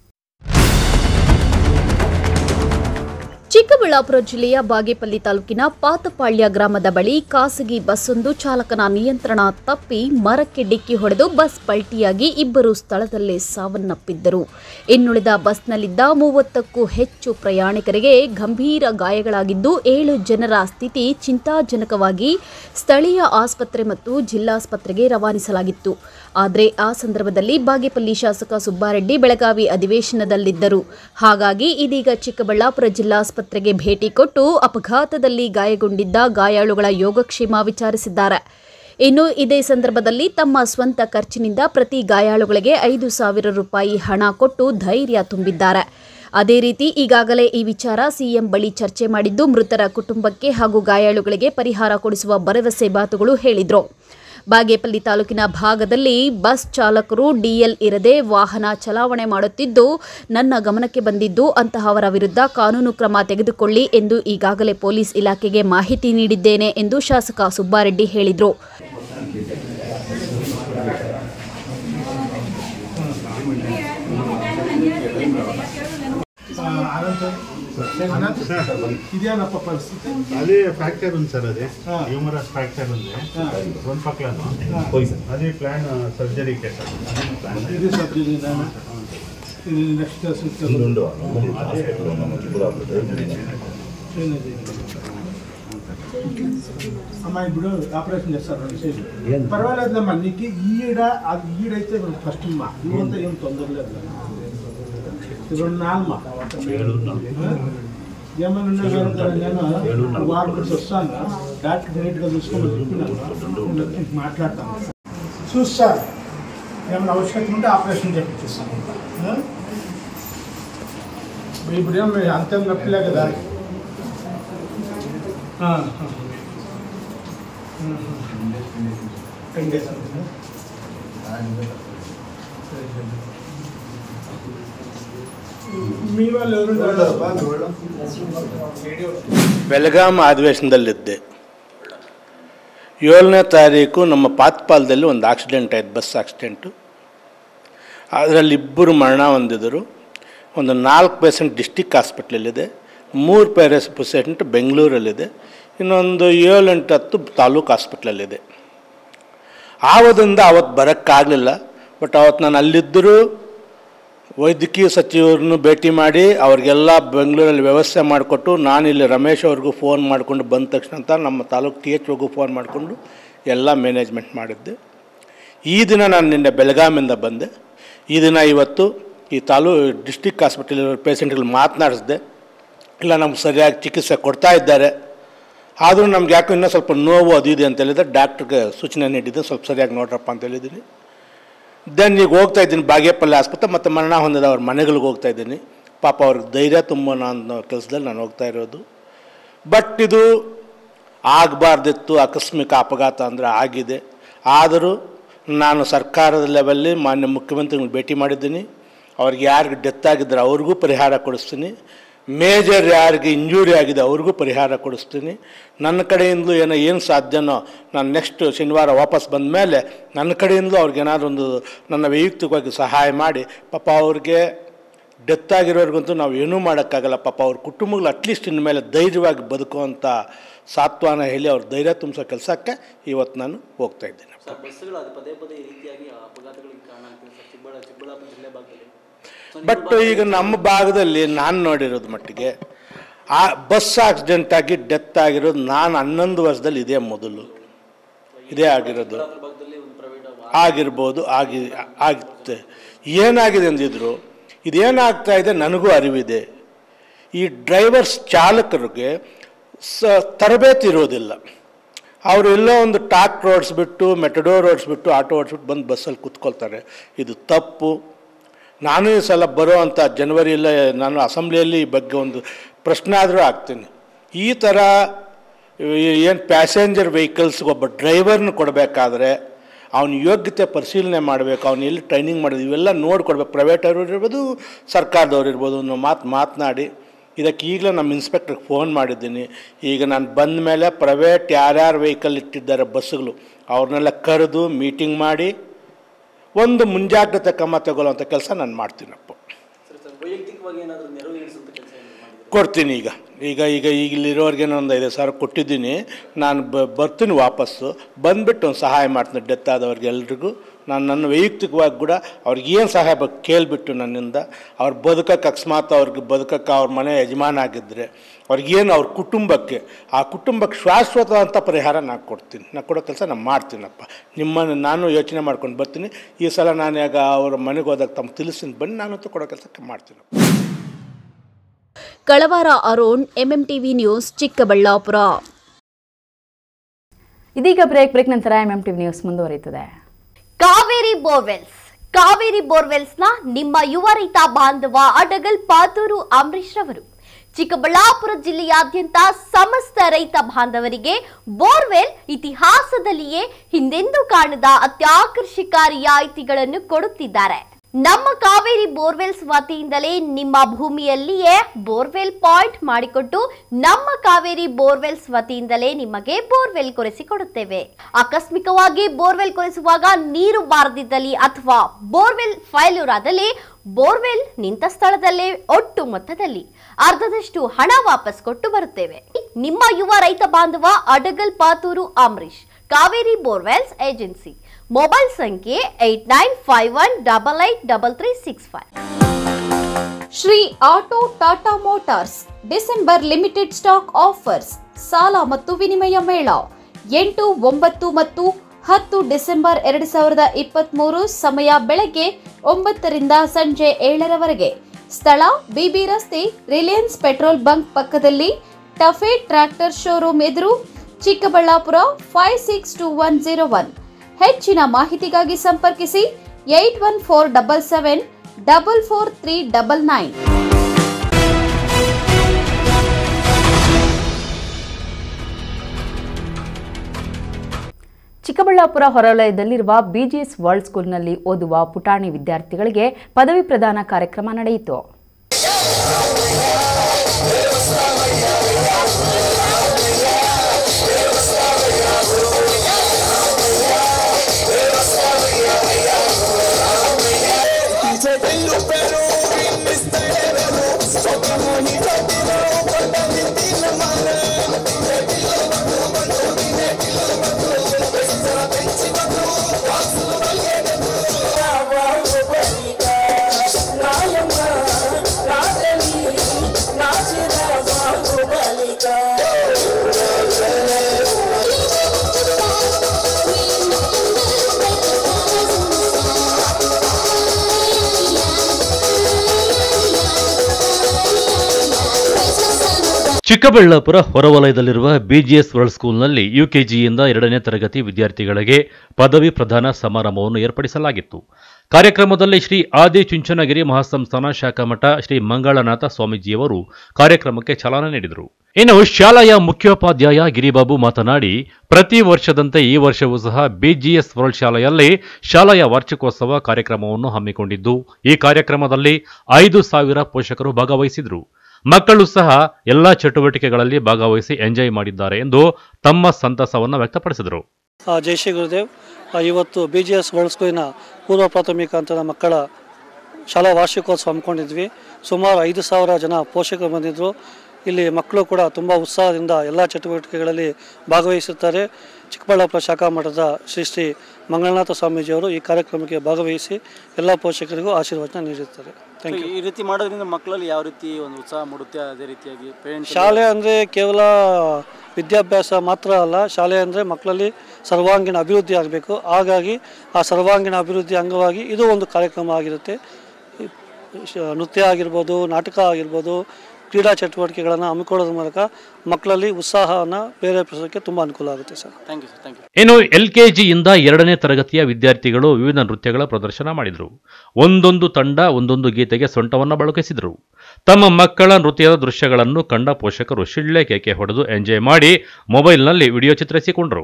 ಚಿಕ್ಕಬಳ್ಳಾಪುರ ಜಿಲ್ಲೆಯ ಬಾಗೇಪಲ್ಲಿ ತಾಲೂಕಿನ ಪಾತಪಾಳ್ಯ ಗ್ರಾಮದ ಬಳಿ ಖಾಸಗಿ ಬಸ್ಸೊಂದು ಚಾಲಕನ ನಿಯಂತ್ರಣ ತಪ್ಪಿ ಮರಕ್ಕೆ ಡಿಕ್ಕಿ ಹೊಡೆದು ಬಸ್ ಪಲ್ಟಿಯಾಗಿ ಇಬ್ಬರು ಸ್ಥಳದಲ್ಲೇ ಸಾವನ್ನಪ್ಪಿದ್ದರು ಇನ್ನುಳಿದ ಬಸ್ನಲ್ಲಿದ್ದ ಮೂವತ್ತಕ್ಕೂ ಹೆಚ್ಚು ಪ್ರಯಾಣಿಕರಿಗೆ ಗಂಭೀರ ಗಾಯಗಳಾಗಿದ್ದು ಏಳು ಜನರ ಸ್ಥಿತಿ ಚಿಂತಾಜನಕವಾಗಿ ಸ್ಥಳೀಯ ಆಸ್ಪತ್ರೆ ಮತ್ತು ಜಿಲ್ಲಾಸ್ಪತ್ರೆಗೆ ರವಾನಿಸಲಾಗಿತ್ತು ಆದರೆ ಆ ಸಂದರ್ಭದಲ್ಲಿ ಬಾಗೇಪಲ್ಲಿ ಶಾಸಕ ಸುಬ್ಬಾರೆಡ್ಡಿ ಬೆಳಗಾವಿ ಅಧಿವೇಶನದಲ್ಲಿದ್ದರು ಹಾಗಾಗಿ ಇದೀಗ ಚಿಕ್ಕಬಳ್ಳಾಪುರ ಜಿಲ್ಲಾಸ್ಪತ್ರೆಗೆ ಭೇಟಿ ಕೊಟ್ಟು ಅಪಘಾತದಲ್ಲಿ ಗಾಯಗೊಂಡಿದ್ದ ಗಾಯಾಳುಗಳ ಯೋಗಕ್ಷೇಮ ವಿಚಾರಿಸಿದ್ದಾರೆ ಇನ್ನು ಇದೇ ಸಂದರ್ಭದಲ್ಲಿ ತಮ್ಮ ಸ್ವಂತ ಖರ್ಚಿನಿಂದ ಪ್ರತಿ ಗಾಯಾಳುಗಳಿಗೆ ಐದು ಸಾವಿರ ರೂಪಾಯಿ ಹಣ ಕೊಟ್ಟು ಧೈರ್ಯ ತುಂಬಿದ್ದಾರೆ ಅದೇ ರೀತಿ ಈಗಾಗಲೇ ಈ ವಿಚಾರ ಸಿಎಂ ಬಳಿ ಚರ್ಚೆ ಮಾಡಿದ್ದು ಮೃತರ ಕುಟುಂಬಕ್ಕೆ ಹಾಗೂ ಗಾಯಾಳುಗಳಿಗೆ ಪರಿಹಾರ ಕೊಡಿಸುವ ಭರವಸೆ ಮಾತುಗಳು ಹೇಳಿದ್ರು ಬಾಗೇಪಲ್ಲಿ ತಾಲೂಕಿನ ಭಾಗದಲ್ಲಿ ಬಸ್ ಚಾಲಕರು ಡಿಎಲ್ ಇರದೆ ವಾಹನ ಚಲಾವಣೆ ಮಾಡುತ್ತಿದ್ದು ನನ್ನ ಗಮನಕ್ಕೆ ಬಂದಿದ್ದು ಅಂತಹವರ ವಿರುದ್ಧ ಕಾನೂನು ಕ್ರಮ ತೆಗೆದುಕೊಳ್ಳಿ ಎಂದು ಈಗಾಗಲೇ ಪೊಲೀಸ್ ಇಲಾಖೆಗೆ ಮಾಹಿತಿ ನೀಡಿದ್ದೇನೆ ಎಂದು ಶಾಸಕ ಸುಬ್ಬಾರೆಡ್ಡಿ ಹೇಳಿದರು ఇదేనప్ప పరిస్థితి అదే ఫ్రాక్చర్ ఉంది సార్ అది హ్యూమరస్ ఫ్రాక్చర్ ఉంది రెండు పక్కలను అది ప్లాన్ సర్జరీకే సార్ ఇది సర్జరీ ఇది నెక్స్ట్ అమ్మా ఇప్పుడు ఆపరేషన్ చేస్తారు రెండు సైడ్లు పర్వాలేదులేమ్మా నీకు ఈడ అది ఈడైతే ఫస్ట్ అమ్మా ఇవంతా ఏం తొందర లేదు రెండు నాలుగు ఏమైనా ఉన్నా కానీ నేను వారం నుంచి వస్తాను డాక్టర్ డైరెక్ట్గా చూసుకొని చెప్పినాను మాట్లాడతాను చూస్తా ఏమైనా అవసరం ఉంటే ఆపరేషన్ చేయించేస్తాను ఆ? ఇప్పుడు ఏం అంతేం నొప్పిలే కదా ఆ, ఆ. టెన్ డేస్ అవుతుందా మీ వాళ్ళు ఎవరు ಬೆಳಗಾಂ ಅಧಿವೇಶನದಲ್ಲಿದ್ದೆ ಏಳನೇ ತಾರೀಕು ನಮ್ಮ ಪಾತ್ಪಾಲದಲ್ಲಿ ಒಂದು ಆಕ್ಸಿಡೆಂಟ್ ಆಯ್ತು ಬಸ್ ಆಕ್ಸಿಡೆಂಟು ಅದರಲ್ಲಿ ಇಬ್ಬರು ಮರಣ ಹೊಂದಿದರು ಒಂದು ನಾಲ್ಕು ಪೇಷಂಟ್ ಡಿಸ್ಟಿಕ್ ಹಾಸ್ಪಿಟ್ಲಲ್ಲಿದೆ ಮೂರು ಪೇರೆಸ್ ಪೇಷಂಟ್ ಬೆಂಗಳೂರಲ್ಲಿದೆ ಇನ್ನೊಂದು ಏಳು ಎಂಟು ಹತ್ತು ತಾಲೂಕು ಹಾಸ್ಪಿಟ್ಲಲ್ಲಿದೆ ಆವದಿಂದ ಅವತ್ತು ಬರೋಕ್ಕಾಗಲಿಲ್ಲ ಬಟ್ ಅವತ್ತು ನಾನು ಅಲ್ಲಿದ್ದರೂ ವೈದ್ಯಕೀಯ ಸಚಿವರನ್ನು ಭೇಟಿ ಮಾಡಿ ಅವ್ರಿಗೆಲ್ಲ ಬೆಂಗಳೂರಲ್ಲಿ ವ್ಯವಸ್ಥೆ ಮಾಡಿಕೊಟ್ಟು ನಾನು ಇಲ್ಲಿ ರಮೇಶ್ ಅವ್ರಿಗೂ ಫೋನ್ ಮಾಡಿಕೊಂಡು ಬಂದ ತಕ್ಷಣ ಅಂತ ನಮ್ಮ ತಾಲೂಕು ಟಿ ಎಚ್ ಒಗೂ ಫೋನ್ ಮಾಡಿಕೊಂಡು ಎಲ್ಲ ಮ್ಯಾನೇಜ್ಮೆಂಟ್ ಮಾಡಿದ್ದೆ ಈ ದಿನ ನಾನು ನಿನ್ನೆ ಬೆಳಗಾಮಿಂದ ಬಂದೆ ಈ ದಿನ ಇವತ್ತು ಈ ತಾಲೂ ಡಿಸ್ಟಿಕ್ ಹಾಸ್ಪಿಟಲ್ ಪೇಷಂಟ್ಗಳು ಮಾತನಾಡಿಸಿದೆ ಇಲ್ಲ ನಮ್ಗೆ ಸರಿಯಾಗಿ ಚಿಕಿತ್ಸೆ ಕೊಡ್ತಾ ಇದ್ದಾರೆ ಆದರೂ ನಮ್ಗೆ ಯಾಕೋ ಇನ್ನೂ ಸ್ವಲ್ಪ ನೋವು ಅದು ಇದೆ ಅಂತ ಹೇಳಿದ್ರೆ ಡಾಕ್ಟ್ರಿಗೆ ಸೂಚನೆ ನೀಡಿದ್ದೆ ಸ್ವಲ್ಪ ಸರಿಯಾಗಿ ನೋಡ್ರಪ್ಪ ಅಂತ ಹೇಳಿದ್ದೀನಿ ದೆನ್ ಈಗ ಹೋಗ್ತಾ ಇದ್ದೀನಿ ಬಾಗೇಪಲ್ಲಿ ಆಸ್ಪತ್ರೆ ಮತ್ತು ಮರಣ ಹೊಂದಿದ ಅವ್ರ ಮನೆಗಳಿಗೆ ಹೋಗ್ತಾ ಇದ್ದೀನಿ ಪಾಪ ಅವ್ರಿಗೆ ಧೈರ್ಯ ತುಂಬೋಣ ಅನ್ನೋ ಕೆಲಸದಲ್ಲಿ ನಾನು ಹೋಗ್ತಾ ಇರೋದು ಬಟ್ ಇದು ಆಗಬಾರ್ದಿತ್ತು ಆಕಸ್ಮಿಕ ಅಪಘಾತ ಅಂದರೆ ಆಗಿದೆ ಆದರೂ ನಾನು ಸರ್ಕಾರದ ಲೆವೆಲ್ಲಿ ಮಾನ್ಯ ಮುಖ್ಯಮಂತ್ರಿಗಳು ಭೇಟಿ ಮಾಡಿದ್ದೀನಿ ಅವ್ರಿಗೆ ಯಾರಿಗೆ ಡೆತ್ ಆಗಿದ್ರೆ ಅವ್ರಿಗೂ ಪರಿಹಾರ ಕೊಡಿಸ್ತೀನಿ ಮೇಜರ್ ಯಾರಿಗೆ ಇಂಜೂರಿ ಆಗಿದೆ ಅವ್ರಿಗೂ ಪರಿಹಾರ ಕೊಡಿಸ್ತೀನಿ ನನ್ನ ಕಡೆಯಿಂದಲೂ ಏನೋ ಏನು ಸಾಧ್ಯನೋ ನಾನು ನೆಕ್ಸ್ಟ್ ಶನಿವಾರ ವಾಪಸ್ ಬಂದ ಮೇಲೆ ನನ್ನ ಕಡೆಯಿಂದಲೂ ಅವ್ರಿಗೆ ಏನಾದ್ರು ಒಂದು ನನ್ನ ವೈಯಕ್ತಿಕವಾಗಿ ಸಹಾಯ ಮಾಡಿ ಪಾಪ ಅವ್ರಿಗೆ ಡೆತ್ ಆಗಿರೋರಿಗಂತೂ ನಾವು ಏನೂ ಮಾಡೋಕ್ಕಾಗಲ್ಲ ಪಾಪ ಅವ್ರ ಕುಟುಂಬಗಳು ಅಟ್ಲೀಸ್ಟ್ ಇನ್ಮೇಲೆ ಧೈರ್ಯವಾಗಿ ಬದುಕುವಂಥ ಸಾತ್ವನ ಹೇಳಿ ಅವ್ರ ಧೈರ್ಯ ತುಂಬಿಸೋ ಕೆಲಸಕ್ಕೆ ಇವತ್ತು ನಾನು ಹೋಗ್ತಾ ಇದ್ದೀನಿ ಸರ್ ಬಸ್ಸುಗಳು ಅದು ಪದೇ ಪದೇ ಈ ರೀತಿಯಾಗಿ ಅಪಘಾತಗಳಿಗೆ ಕಾರಣ ಆಗ್ತದೆ ಸರ್ ಚಿಕ್ಕಬಳ್ಳಾ ಚಿಕ್ಕಬಳ್ಳಾಪುರ ಜಿಲ್ಲೆ ಭಾಗದಲ್ಲಿ ಬಟ್ ಈಗ ನಮ್ಮ ಭಾಗದಲ್ಲಿ ನಾನು ನೋಡಿರೋದು ಮಟ್ಟಿಗೆ ಆ ಬಸ್ ಆಕ್ಸಿಡೆಂಟ್ ಆಗಿ ಡೆತ್ ಆಗಿರೋದು ನಾನು ಹನ್ನೊಂದು ವರ್ಷದಲ್ಲಿ ಇದೇ ಮೊದಲು ಇದೇ ಆಗಿರೋದು ಆಗಿರ್ಬೋದು ಆಗಿ ಆಗುತ್ತೆ ಏನಾಗಿದೆ ಅಂದಿದ್ರು ಇದೇನಾಗ್ತಾ ಇದೆ ನನಗೂ ಅರಿವಿದೆ ಈ ಡ್ರೈವರ್ಸ್ ಚಾಲಕರಿಗೆ ಸ ತರಬೇತಿ ಇರೋದಿಲ್ಲ ಅವರು ಎಲ್ಲೋ ಒಂದು ಟಾಕ್ ಓಡಿಸ್ಬಿಟ್ಟು ಮೆಟಡೋರ್ ಓಡಿಸ್ಬಿಟ್ಟು ಆಟೋ ಓಡಿಸ್ಬಿಟ್ಟು ಬಂದು ಬಸ್ಸಲ್ಲಿ ಕೂತ್ಕೊಳ್ತಾರೆ ಇದು ತಪ್ಪು ನಾನು ಈ ಸಲ ಬರೋ ಅಂಥ ಜನವರಿಯಲ್ಲೇ ನಾನು ಅಸೆಂಬ್ಲಿಯಲ್ಲಿ ಈ ಬಗ್ಗೆ ಒಂದು ಪ್ರಶ್ನೆ ಆದರೂ ಆಗ್ತೀನಿ ಈ ಥರ ಏನು ಪ್ಯಾಸೆಂಜರ್ ವೆಹಿಕಲ್ಸ್ಗೆ ಒಬ್ಬ ಡ್ರೈವರ್ನ ಕೊಡಬೇಕಾದ್ರೆ ಅವನ ಯೋಗ್ಯತೆ ಪರಿಶೀಲನೆ ಮಾಡಬೇಕು ಅವನು ಎಲ್ಲಿ ಟ್ರೈನಿಂಗ್ ಮಾಡೋದು ಇವೆಲ್ಲ ನೋಡ್ಕೊಡ್ಬೇಕು ಪ್ರೈವೇಟವರು ಇರ್ಬೋದು ಸರ್ಕಾರದವ್ರು ಇರ್ಬೋದು ಅನ್ನೋ ಮಾತು ಮಾತನಾಡಿ ಇದಕ್ಕೆ ಈಗಲೇ ನಮ್ಮ ಇನ್ಸ್ಪೆಕ್ಟ್ರಿಗೆ ಫೋನ್ ಮಾಡಿದ್ದೀನಿ ಈಗ ನಾನು ಬಂದ ಮೇಲೆ ಪ್ರೈವೇಟ್ ಯಾರ್ಯಾರು ವೆಹಿಕಲ್ ಇಟ್ಟಿದ್ದಾರೆ ಬಸ್ಸುಗಳು ಅವ್ರನ್ನೆಲ್ಲ ಕರೆದು ಮೀಟಿಂಗ್ ಮಾಡಿ ಒಂದು ಮುಂಜಾಗ್ರತೆ ಕ್ರಮ ತಗೊಳ್ಳುವಂಥ ಕೆಲಸ ನಾನು ಮಾಡ್ತೀನಪ್ಪ ಸರ್ ಸರ್ ವೈಯಕ್ತಿಕವಾಗಿ ಏನಾದರೂ ನೆರವು ನೀಡಿಸುವಂಥ ಕೆಲಸ ಕೊಡ್ತೀನಿ ಈಗ ಈಗ ಈಗ ಈಗ ಇಲ್ಲಿರೋರಿಗೆ ಒಂದು ಐದು ಸಾವಿರ ಕೊಟ್ಟಿದ್ದೀನಿ ನಾನು ಬ ಬರ್ತೀನಿ ವಾಪಸ್ಸು ಬಂದುಬಿಟ್ಟು ಒಂದು ಸಹಾಯ ಮಾಡ್ತೀನಿ ಡೆತ್ ಆದವ್ರಿಗೆ ಎಲ್ರಿಗೂ ನಾನು ನನ್ನ ವೈಯಕ್ತಿಕವಾಗಿ ಕೂಡ ಅವ್ರಿಗೆ ಏನು ಸಹಾಯ ಬೇಕು ಕೇಳಿಬಿಟ್ಟು ನನ್ನಿಂದ ಅವ್ರು ಬದುಕಕ್ಕೆ ಅಕಸ್ಮಾತ್ ಅವ್ರಿಗೆ ಬದುಕಕ್ಕೆ ಅವ್ರ ಮನೆ ಯಜಮಾನ ಆಗಿದ್ದರೆ ಅವ್ರಿಗೇನು ಅವ್ರ ಕುಟುಂಬಕ್ಕೆ ಆ ಕುಟುಂಬಕ್ಕೆ ಶಾಶ್ವತವಂಥ ಪರಿಹಾರ ನಾನು ಕೊಡ್ತೀನಿ ನಾನು ಕೊಡೋ ಕೆಲಸ ನಾನು ಮಾಡ್ತೀನಪ್ಪ ನಿಮ್ಮನ್ನು ನಾನು ಯೋಚನೆ ಮಾಡ್ಕೊಂಡು ಬರ್ತೀನಿ ಈ ಸಲ ನಾನು ಈಗ ಅವ್ರ ಮನೆಗೆ ಹೋದಾಗ ತಮ್ಮ ತಿಳಿಸ್ತೀನಿ ಬನ್ನಿ ನಾನಂತೂ ಕೊಡೋ ಕೆಲಸಕ್ಕೆ ಮಾಡ್ತೀನಿ ಕಳವಾರ ಅರುಣ್ ಎಂಎಂಟಿವಿ ನ್ಯೂಸ್ ಚಿಕ್ಕಬಳ್ಳಾಪುರ ಇದೀಗ ಬ್ರೇಕ್ ಬ್ರೇಕ್ ನಂತರ ಎಂ ಎಂ ಟಿವಿ ನ್ಯೂಸ್ ಮುಂದುವರಿಯುತ್ತದೆ ಕಾವೇರಿ ಬೋರ್ವೆಲ್ಸ್ ಕಾವೇರಿ ಬೋರ್ವೆಲ್ಸ್ನ ನಿಮ್ಮ ಯುವ ರೈತ ಬಾಂಧವ ಅಡಗಲ್ ಪಾತೂರು ಅಂಬರೀಶ್ ರವರು ಚಿಕ್ಕಬಳ್ಳಾಪುರ ಜಿಲ್ಲೆಯಾದ್ಯಂತ ಸಮಸ್ತ ರೈತ ಬಾಂಧವರಿಗೆ ಬೋರ್ವೆಲ್ ಇತಿಹಾಸದಲ್ಲಿಯೇ ಹಿಂದೆಂದೂ ಕಾಣದ ಅತ್ಯಾಕರ್ಷಕ ರಿಯಾಯಿತಿಗಳನ್ನು ಕೊಡುತ್ತಿದ್ದಾರೆ ನಮ್ಮ ಕಾವೇರಿ ಬೋರ್ವೆಲ್ಸ್ ವತಿಯಿಂದಲೇ ನಿಮ್ಮ ಭೂಮಿಯಲ್ಲಿಯೇ ಬೋರ್ವೆಲ್ ಪಾಯಿಂಟ್ ಮಾಡಿಕೊಟ್ಟು ನಮ್ಮ ಕಾವೇರಿ ಬೋರ್ವೆಲ್ಸ್ ವತಿಯಿಂದಲೇ ನಿಮಗೆ ಬೋರ್ವೆಲ್ ಕೊರೆಸಿಕೊಡುತ್ತೇವೆ ಆಕಸ್ಮಿಕವಾಗಿ ಬೋರ್ವೆಲ್ ಕೊರೆಸುವಾಗ ನೀರು ಬಾರದಿದ್ದಲ್ಲಿ ಅಥವಾ ಬೋರ್ವೆಲ್ ಫೈಲ್ಯೂರ್ ಆದಲ್ಲಿ ಬೋರ್ವೆಲ್ ನಿಂತ ಸ್ಥಳದಲ್ಲೇ ಒಟ್ಟು ಮೊತ್ತದಲ್ಲಿ ಅರ್ಧದಷ್ಟು ಹಣ ವಾಪಸ್ ಕೊಟ್ಟು ಬರುತ್ತೇವೆ ನಿಮ್ಮ ಯುವ ರೈತ ಬಾಂಧವ Adagal Pathur Ambareesh Kaveri borewells agency mobile ಸಂಖ್ಯೆ eight nine five one double eight double three six five Shri auto Tata motors December limited stock offers ಸಾಲ ಮತ್ತು ವಿನಿಮಯ ಮೇಳ ಎಂಟು ಒಂಬತ್ತು ಮತ್ತು ಹತ್ತು ಡಿಸೆಂಬರ್ ಎರಡು ಸಾವಿರದ ಇಪ್ಪತ್ತ್ಮೂರು ಸಮಯ ಬೆಳಗ್ಗೆ ಒಂಬತ್ತರಿಂದ ಸಂಜೆ ಏಳರವರೆಗೆ ಸ್ಥಳ ಬಿಬಿ ರಸ್ತೆ ರಿಲಯನ್ಸ್ ಪೆಟ್ರೋಲ್ ಬಂಕ್ ಪಕ್ಕದಲ್ಲಿ ಟಫೆ ಟ್ರ್ಯಾಕ್ಟರ್ ಶೋರೂಮ್ ಎದುರು Chikkaballapur five six two one zero one ಹೆಚ್ಚಿನ ಮಾಹಿತಿಗಾಗಿ ಸಂಪರ್ಕಿಸಿ eight one four double seven double four three double nine Chikkaballapur ಹೊರವಲಯದಲ್ಲಿರುವ ಬಿಜಿಎಸ್ ವರ್ಲ್ಡ್ ಸ್ಕೂಲ್ನಲ್ಲಿ ಓದುವ ಪುಟಾಣಿ ವಿದ್ಯಾರ್ಥಿಗಳಿಗೆ ಪದವಿ ಪ್ರದಾನ ಕಾರ್ಯಕ್ರಮ ನಡೆಯಿತು ಚಿಕ್ಕಬಳ್ಳಾಪುರ ಹೊರವಲಯದಲ್ಲಿರುವ ಬಿಜಿಎಸ್ ವರ್ಲ್ಡ್ ಸ್ಕೂಲ್ನಲ್ಲಿ ಯುಕೆಜಿಯಿಂದ ಎರಡನೇ ತರಗತಿ ವಿದ್ಯಾರ್ಥಿಗಳಿಗೆ ಪದವಿ ಪ್ರದಾನ ಸಮಾರಂಭವನ್ನು ಏರ್ಪಡಿಸಲಾಗಿತ್ತು ಕಾರ್ಯಕ್ರಮದಲ್ಲಿ ಶ್ರೀ ಆದಿ ಚುಂಚನಗಿರಿ ಮಹಾಸಂಸ್ಥಾನ ಶಾಖಾಮಠ ಶ್ರೀ ಮಂಗಳನಾಥ ಸ್ವಾಮೀಜಿಯವರು ಕಾರ್ಯಕ್ರಮಕ್ಕೆ ಚಾಲನೆ ನೀಡಿದರು ಇನ್ನು ಶಾಲೆಯ ಮುಖ್ಯೋಪಾಧ್ಯಾಯ ಗಿರಿಬಾಬು ಮಾತನಾಡಿ ಪ್ರತಿ ವರ್ಷದಂತೆ ಈ ವರ್ಷವೂ ಸಹ ಬಿಜಿಎಸ್ ವರ್ಲ್ಡ್ ಶಾಲೆಯಲ್ಲಿ ಶಾಲೆಯ ವಾರ್ಷಿಕೋತ್ಸವ ಕಾರ್ಯಕ್ರಮವನ್ನು ಹಮ್ಮಿಕೊಂಡಿದ್ದು ಈ ಕಾರ್ಯಕ್ರಮದಲ್ಲಿ ಐದು ಸಾವಿರ ಪೋಷಕರು ಭಾಗವಹಿಸಿದರು ಮಕ್ಕಳು ಸಹ ಎಲ್ಲಾ ಚಟುವಟಿಕೆಗಳಲ್ಲಿ ಭಾಗವಹಿಸಿ ಎಂಜಾಯ್ ಮಾಡಿದ್ದಾರೆ ಎಂದು ತಮ್ಮ ಸಂತಸವನ್ನು ವ್ಯಕ್ತಪಡಿಸಿದರು ಆ, ಜೈ ಶ್ರೀ ಗುರುದೇವ್ ಆ, ಇವತ್ತು ಬಿ ಜಿ ಎಸ್ ವರ್ಲ್ಡ್ ಸ್ಕೂಲಿನ ಪೂರ್ವ ಪ್ರಾಥಮಿಕ ಹಂತದ ಮಕ್ಕಳ ಶಾಲಾ ವಾರ್ಷಿಕೋತ್ಸವ ಹಮ್ಮಿಕೊಂಡಿದ್ವಿ ಸುಮಾರು ಐದು ಸಾವಿರ ಜನ ಪೋಷಕರು ಬಂದಿದ್ದರು ಇಲ್ಲಿ ಮಕ್ಕಳು ಕೂಡ ತುಂಬ ಉತ್ಸಾಹದಿಂದ ಎಲ್ಲ ಚಟುವಟಿಕೆಗಳಲ್ಲಿ ಭಾಗವಹಿಸುತ್ತಾರೆ ಚಿಕ್ಕಬಳ್ಳಾಪುರ ಶಾಖಾ ಮಠದ ಶ್ರೀ ಶ್ರೀ ಮಂಗಳನಾಥ ಸ್ವಾಮೀಜಿಯವರು ಈ ಕಾರ್ಯಕ್ರಮಕ್ಕೆ ಭಾಗವಹಿಸಿ ಎಲ್ಲ ಪೋಷಕರಿಗೂ ಆಶೀರ್ವಚನ ನೀಡಿರ್ತಾರೆ ಥ್ಯಾಂಕ್ ಯು ಈ ರೀತಿ ಮಾಡೋದ್ರಿಂದ ಮಕ್ಕಳಲ್ಲಿ ಯಾವ ರೀತಿ ಒಂದು ಉತ್ಸಾಹ ಮೂಡುತ್ತೆ ಅದೇ ರೀತಿಯಾಗಿ ಪೇರೆಂಟ್ಸ್ ಶಾಲೆ ಅಂದರೆ ಕೇವಲ ವಿದ್ಯಾಭ್ಯಾಸ ಮಾತ್ರ ಅಲ್ಲ ಶಾಲೆ ಅಂದರೆ ಮಕ್ಕಳಲ್ಲಿ ಸರ್ವಾಂಗೀಣ ಅಭಿವೃದ್ಧಿ ಆಗಬೇಕು ಹಾಗಾಗಿ ಆ ಸರ್ವಾಂಗೀಣ ಅಭಿವೃದ್ಧಿ ಅಂಗವಾಗಿ ಇದು ಒಂದು ಕಾರ್ಯಕ್ರಮ ಆಗಿರುತ್ತೆ ಶ- ನೃತ್ಯ ಆಗಿರ್ಬೋದು ನಾಟಕ ಆಗಿರ್ಬೋದು ಕ್ರೀಡಾ ಚಟುವಟಿಕೆಗಳನ್ನು ಹಮ್ಮಿಕೊಳ್ಳೋದ್ರ ಮೂಲಕ ಮಕ್ಕಳಲ್ಲಿ ಉತ್ಸಾಹವನ್ನು ಪ್ರೇರೇಪಿಸೋಕ್ಕೆ ತುಂಬ ಅನುಕೂಲ ಆಗುತ್ತೆ sir thank you sir thank you ಇನ್ನು ಎಲ್ಕೆಜಿಯಿಂದ ಎರಡನೇ ತರಗತಿಯ ವಿದ್ಯಾರ್ಥಿಗಳು ವಿವಿಧ ನೃತ್ಯಗಳ ಪ್ರದರ್ಶನ ಮಾಡಿದರು ಒಂದೊಂದು ತಂಡ ಒಂದೊಂದು ಗೀತೆಗೆ ಸೊಂಟವನ್ನು ಬಳಕಿಸಿದರು ತಮ್ಮ ಮಕ್ಕಳ ನೃತ್ಯದ ದೃಶ್ಯಗಳನ್ನು ಕಂಡ ಪೋಷಕರು ಶಿಳ್ಳೆ ಕೇಕೆ ಹೊಡೆದು ಎಂಜಾಯ್ ಮಾಡಿ ಮೊಬೈಲ್ನಲ್ಲಿ ವಿಡಿಯೋ ಚಿತ್ರಿಸಿಕೊಂಡರು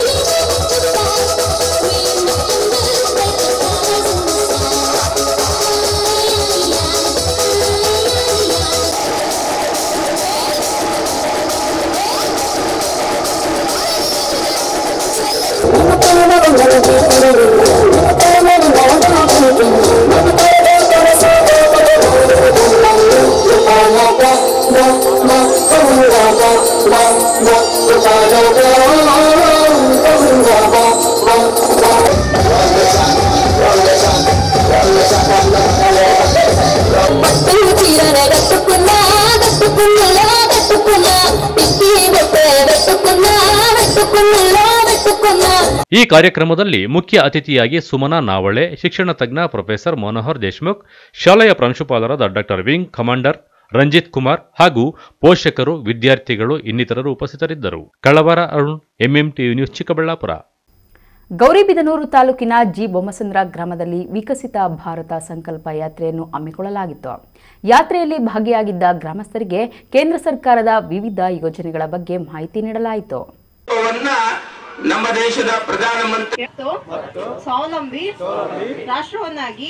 ಈ ಕಾರ್ಯಕ್ರಮದಲ್ಲಿ ಮುಖ್ಯ ಅತಿಥಿಯಾಗಿ ಸುಮನಾ ನಾವಳೆ ಶಿಕ್ಷಣ ತಜ್ಞ ಪ್ರೊಫೆಸರ್ ಮನೋಹರ್ ದೇಶ್ಮುಖ್ ಶಾಲೆಯ ಪ್ರಾಂಶುಪಾಲರಾದ doctor wing commander Ranjit Kumar ಹಾಗೂ ಪೋಷಕರು ವಿದ್ಯಾರ್ಥಿಗಳು ಇನ್ನಿತರರು ಉಪಸ್ಥಿತರಿದ್ದರು Kalavara Arun MM TV news Chikkaballapur Gauribidanur ತಾಲೂಕಿನ ಜಿ ಬೊಮ್ಮಸಂದ್ರ ಗ್ರಾಮದಲ್ಲಿ ವಿಕಸಿತ ಭಾರತ ಸಂಕಲ್ಪ ಯಾತ್ರೆಯನ್ನು ಹಮ್ಮಿಕೊಳ್ಳಲಾಗಿತ್ತು ಯಾತ್ರೆಯಲ್ಲಿ ಭಾಗಿಯಾಗಿದ್ದ ಗ್ರಾಮಸ್ಥರಿಗೆ ಕೇಂದ್ರ ಸರ್ಕಾರದ ವಿವಿಧ ಯೋಜನೆಗಳ ಬಗ್ಗೆ ಮಾಹಿತಿ ನೀಡಲಾಯಿತು ನಮ್ಮ ದೇಶದ ಪ್ರಧಾನಮಂತ್ರಿ ಸ್ವಾವಲಂಬಿ ರಾಷ್ಟ್ರವನ್ನಾಗಿ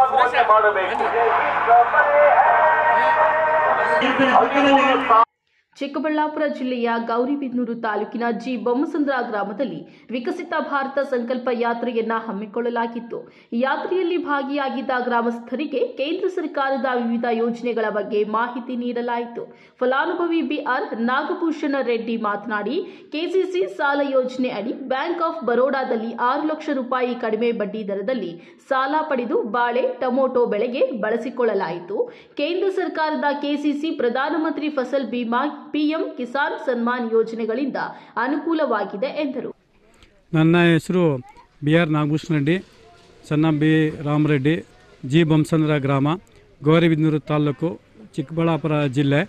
ಚಿಕ್ಕಬಳ್ಳಾಪುರ ಜಿಲ್ಲೆಯ ಗೌರಿಬಿದನೂರು ತಾಲೂಕಿನ ಜಿ ಬೊಮ್ಮಸಂದ್ರ ಗ್ರಾಮದಲ್ಲಿ ವಿಕಸಿತ ಭಾರತ ಸಂಕಲ್ಪ ಯಾತ್ರೆಯನ್ನ ಹಮ್ಮಿಕೊಳ್ಳಲಾಗಿತ್ತು ಈ ಯಾತ್ರೆಯಲ್ಲಿ ಭಾಗಿಯಾಗಿದ್ದ ಗ್ರಾಮಸ್ಥರಿಗೆ ಕೇಂದ್ರ ಸರ್ಕಾರದ ವಿವಿಧ ಯೋಜನೆಗಳ ಬಗ್ಗೆ ಮಾಹಿತಿ ನೀಡಲಾಯಿತು ಫಲಾನುಭವಿ ಬಿಆರ್ ನಾಗಭೂಷಣ ರೆಡ್ಡಿ ಮಾತನಾಡಿ ಕೆಸಿಸಿ ಸಾಲ ಯೋಜನೆ ಅಡಿ ಬ್ಯಾಂಕ್ ಆಫ್ ಬರೋಡಾದಲ್ಲಿ ಆರು ಲಕ್ಷ ರೂಪಾಯಿ ಕಡಿಮೆ ಬಡ್ಡಿ ದರದಲ್ಲಿ ಸಾಲ ಪಡೆದು ಬಾಳೆ ಟೊಮೊಟೊ ಬೆಳೆಗೆ ಬಳಸಿಕೊಳ್ಳಲಾಯಿತು ಕೇಂದ್ರ ಸರ್ಕಾರದ ಕೆಸಿಸಿ ಪ್ರಧಾನಮಂತ್ರಿ ಫಸಲ್ ಬಿಮಾ ಪಿಎಂ ಕಿಸಾನ್ ಸನ್ಮಾನ್ ಯೋಜನೆಗಳಿಂದ ಅನುಕೂಲವಾಗಿದೆ ಎಂದರು ನನ್ನ ಹೆಸರು ಬಿ ಆರ್ ನಾಗಭೂಷಣ ರೆಡ್ಡಿ ಸಣ್ಣ ಬಿ ರಾಮರೆಡ್ಡಿ ಜಿ ಬೊಮ್ಮಸಂದ್ರ ಗ್ರಾಮ ಗೌರಿಬಿದನೂರು ತಾಲೂಕು ಚಿಕ್ಕಬಳ್ಳಾಪುರ ಜಿಲ್ಲೆ